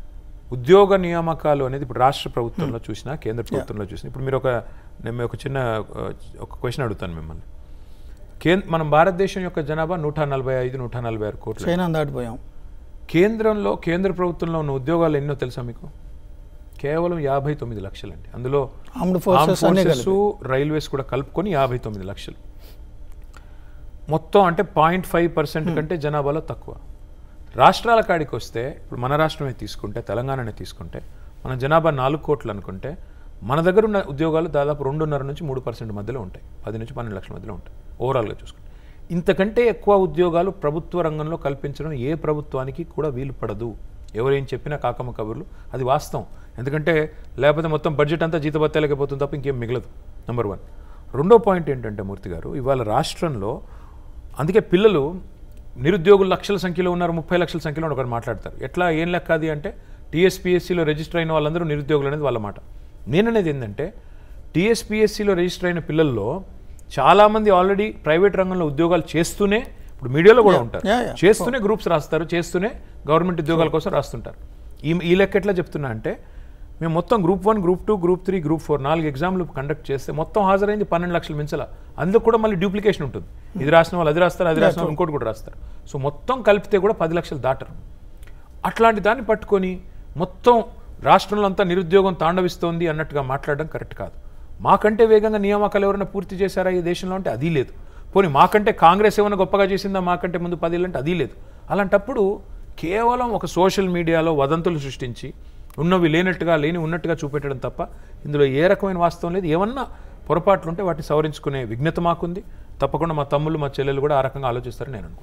ఉద్యోగ నియామకాలు అనేది ఇప్పుడు రాష్ట్ర ప్రభుత్వంలో చూసినా కేంద్ర ప్రభుత్వంలో చూసినా ఇప్పుడు మీరు ఒక నేను ఒక చిన్న ఆ, ఒక క్వశ్చన్ అడుగుతాను మిమ్మల్ని కేంద్ర మనం భారతదేశం యొక్క జనాభా నూట నలభై ఐదు నూట నలభై ఆరు కోట్లు చైనా దాటిపోయాం కేంద్రంలో కేంద్ర ప్రభుత్వంలో ఉన్న ఉద్యోగాలు ఎన్నో తెలుసా మీకు కేవలం యాభై తొమ్మిది లక్షలండి అందులో ఆర్మ్డ్ ఫోర్సెస్ అన్ని ఫోర్సెస్ రైల్వేస్ కూడా కలుపుకొని యాభై తొమ్మిది లక్షలు మొత్తం అంటే పాయింట్ ఫైవ్ పర్సెంట్ కంటే జనాభాలో తక్కువ రాష్ట్రాల కాడికి వస్తే ఇప్పుడు మన రాష్ట్రమే తీసుకుంటే తెలంగాణనే తీసుకుంటే మన జనాభా నాలుగు కోట్లు అనుకుంటే మన దగ్గర ఉన్న ఉద్యోగాలు దాదాపు రెండున్నర నుంచి మూడు పర్సెంట్ మధ్యలో ఉంటాయి పది నుంచి పన్నెండు లక్షల మధ్యలో ఉంటాయి ఓవరాల్గా చూసుకుంటే ఇంతకంటే ఎక్కువ ఉద్యోగాలు ప్రభుత్వ రంగంలో కల్పించడం ఏ ప్రభుత్వానికి కూడా వీలు పడదు ఎవరేం చెప్పినా కాకమ్మ కబుర్లు అది వాస్తవం ఎందుకంటే లేకపోతే మొత్తం బడ్జెట్ అంతా జీతభత్యాలకే పోతుంది తప్ప ఇంకేం మిగలదు నెంబర్ వన్ రెండో పాయింట్ ఏంటంటే మూర్తి గారు ఇవాళ రాష్ట్రంలో అందుకే పిల్లలు నిరుద్యోగులు లక్షల సంఖ్యలో ఉన్నారు ముప్పై లక్షల సంఖ్యలో ఒకరు మాట్లాడతారు ఎట్లా ఏం లెక్క అది అంటే టీఎస్పీఎస్సీలో రిజిస్టర్ అయిన వాళ్ళందరూ నిరుద్యోగులు అనేది వాళ్ళ మాట నేననేది ఏంటంటే టీఎస్పీఎస్సీలో రిజిస్టర్ అయిన పిల్లల్లో చాలామంది ఆల్రెడీ ప్రైవేట్ రంగంలో ఉద్యోగాలు చేస్తూనే ఇప్పుడు మీడియాలో కూడా ఉంటారు yeah, yeah. చేస్తూనే గ్రూప్స్ రాస్తారు చేస్తూనే గవర్నమెంట్ ఉద్యోగాల కోసం రాస్తుంటారు ఈ ఈ లెక్క ఎట్లా చెప్తున్నా అంటే మేము మొత్తం group one group two group three group four నాలుగు ఎగ్జామ్లు కండక్ట్ చేస్తే మొత్తం హాజరైంది పన్నెండు లక్షల మించల అందులో కూడా మళ్ళీ డూప్లికేషన్ ఉంటుంది ఇది రాసిన వాళ్ళు అది రాస్తారు అది రాసిన వాళ్ళు ఇంకోటి కూడా రాస్తారు సో మొత్తం కలిపితే కూడా పది లక్షలు దాటరు అట్లాంటి దాన్ని పట్టుకొని మొత్తం రాష్ట్రంలో అంతా నిరుద్యోగం తాండవిస్తోంది అన్నట్టుగా మాట్లాడడం కరెక్ట్ కాదు మాకంటే వేగంగా నియామకాలు ఎవరైనా పూర్తి చేశారా ఈ దేశంలో అంటే అది లేదు పోనీ మాకంటే కాంగ్రెస్ ఏమైనా గొప్పగా చేసిందా మాకంటే ముందు పదేళ్ళు అంటే అది లేదు అలాంటప్పుడు కేవలం ఒక సోషల్ మీడియాలో వదంతులు సృష్టించి ఉన్నవి లేనట్టుగా లేని ఉన్నట్టుగా చూపెట్టడం తప్ప ఇందులో ఏ రకమైన వాస్తవం లేదు ఏమన్నా పొరపాట్లు ఉంటే వాటిని సవరించుకునే విఘ్నత మాకుంది తప్పకుండా మా తమ్ముళ్ళు మా చెల్లెలు కూడా ఆ రకంగా ఆలోచిస్తారని నేను అనుకుంటున్నాను.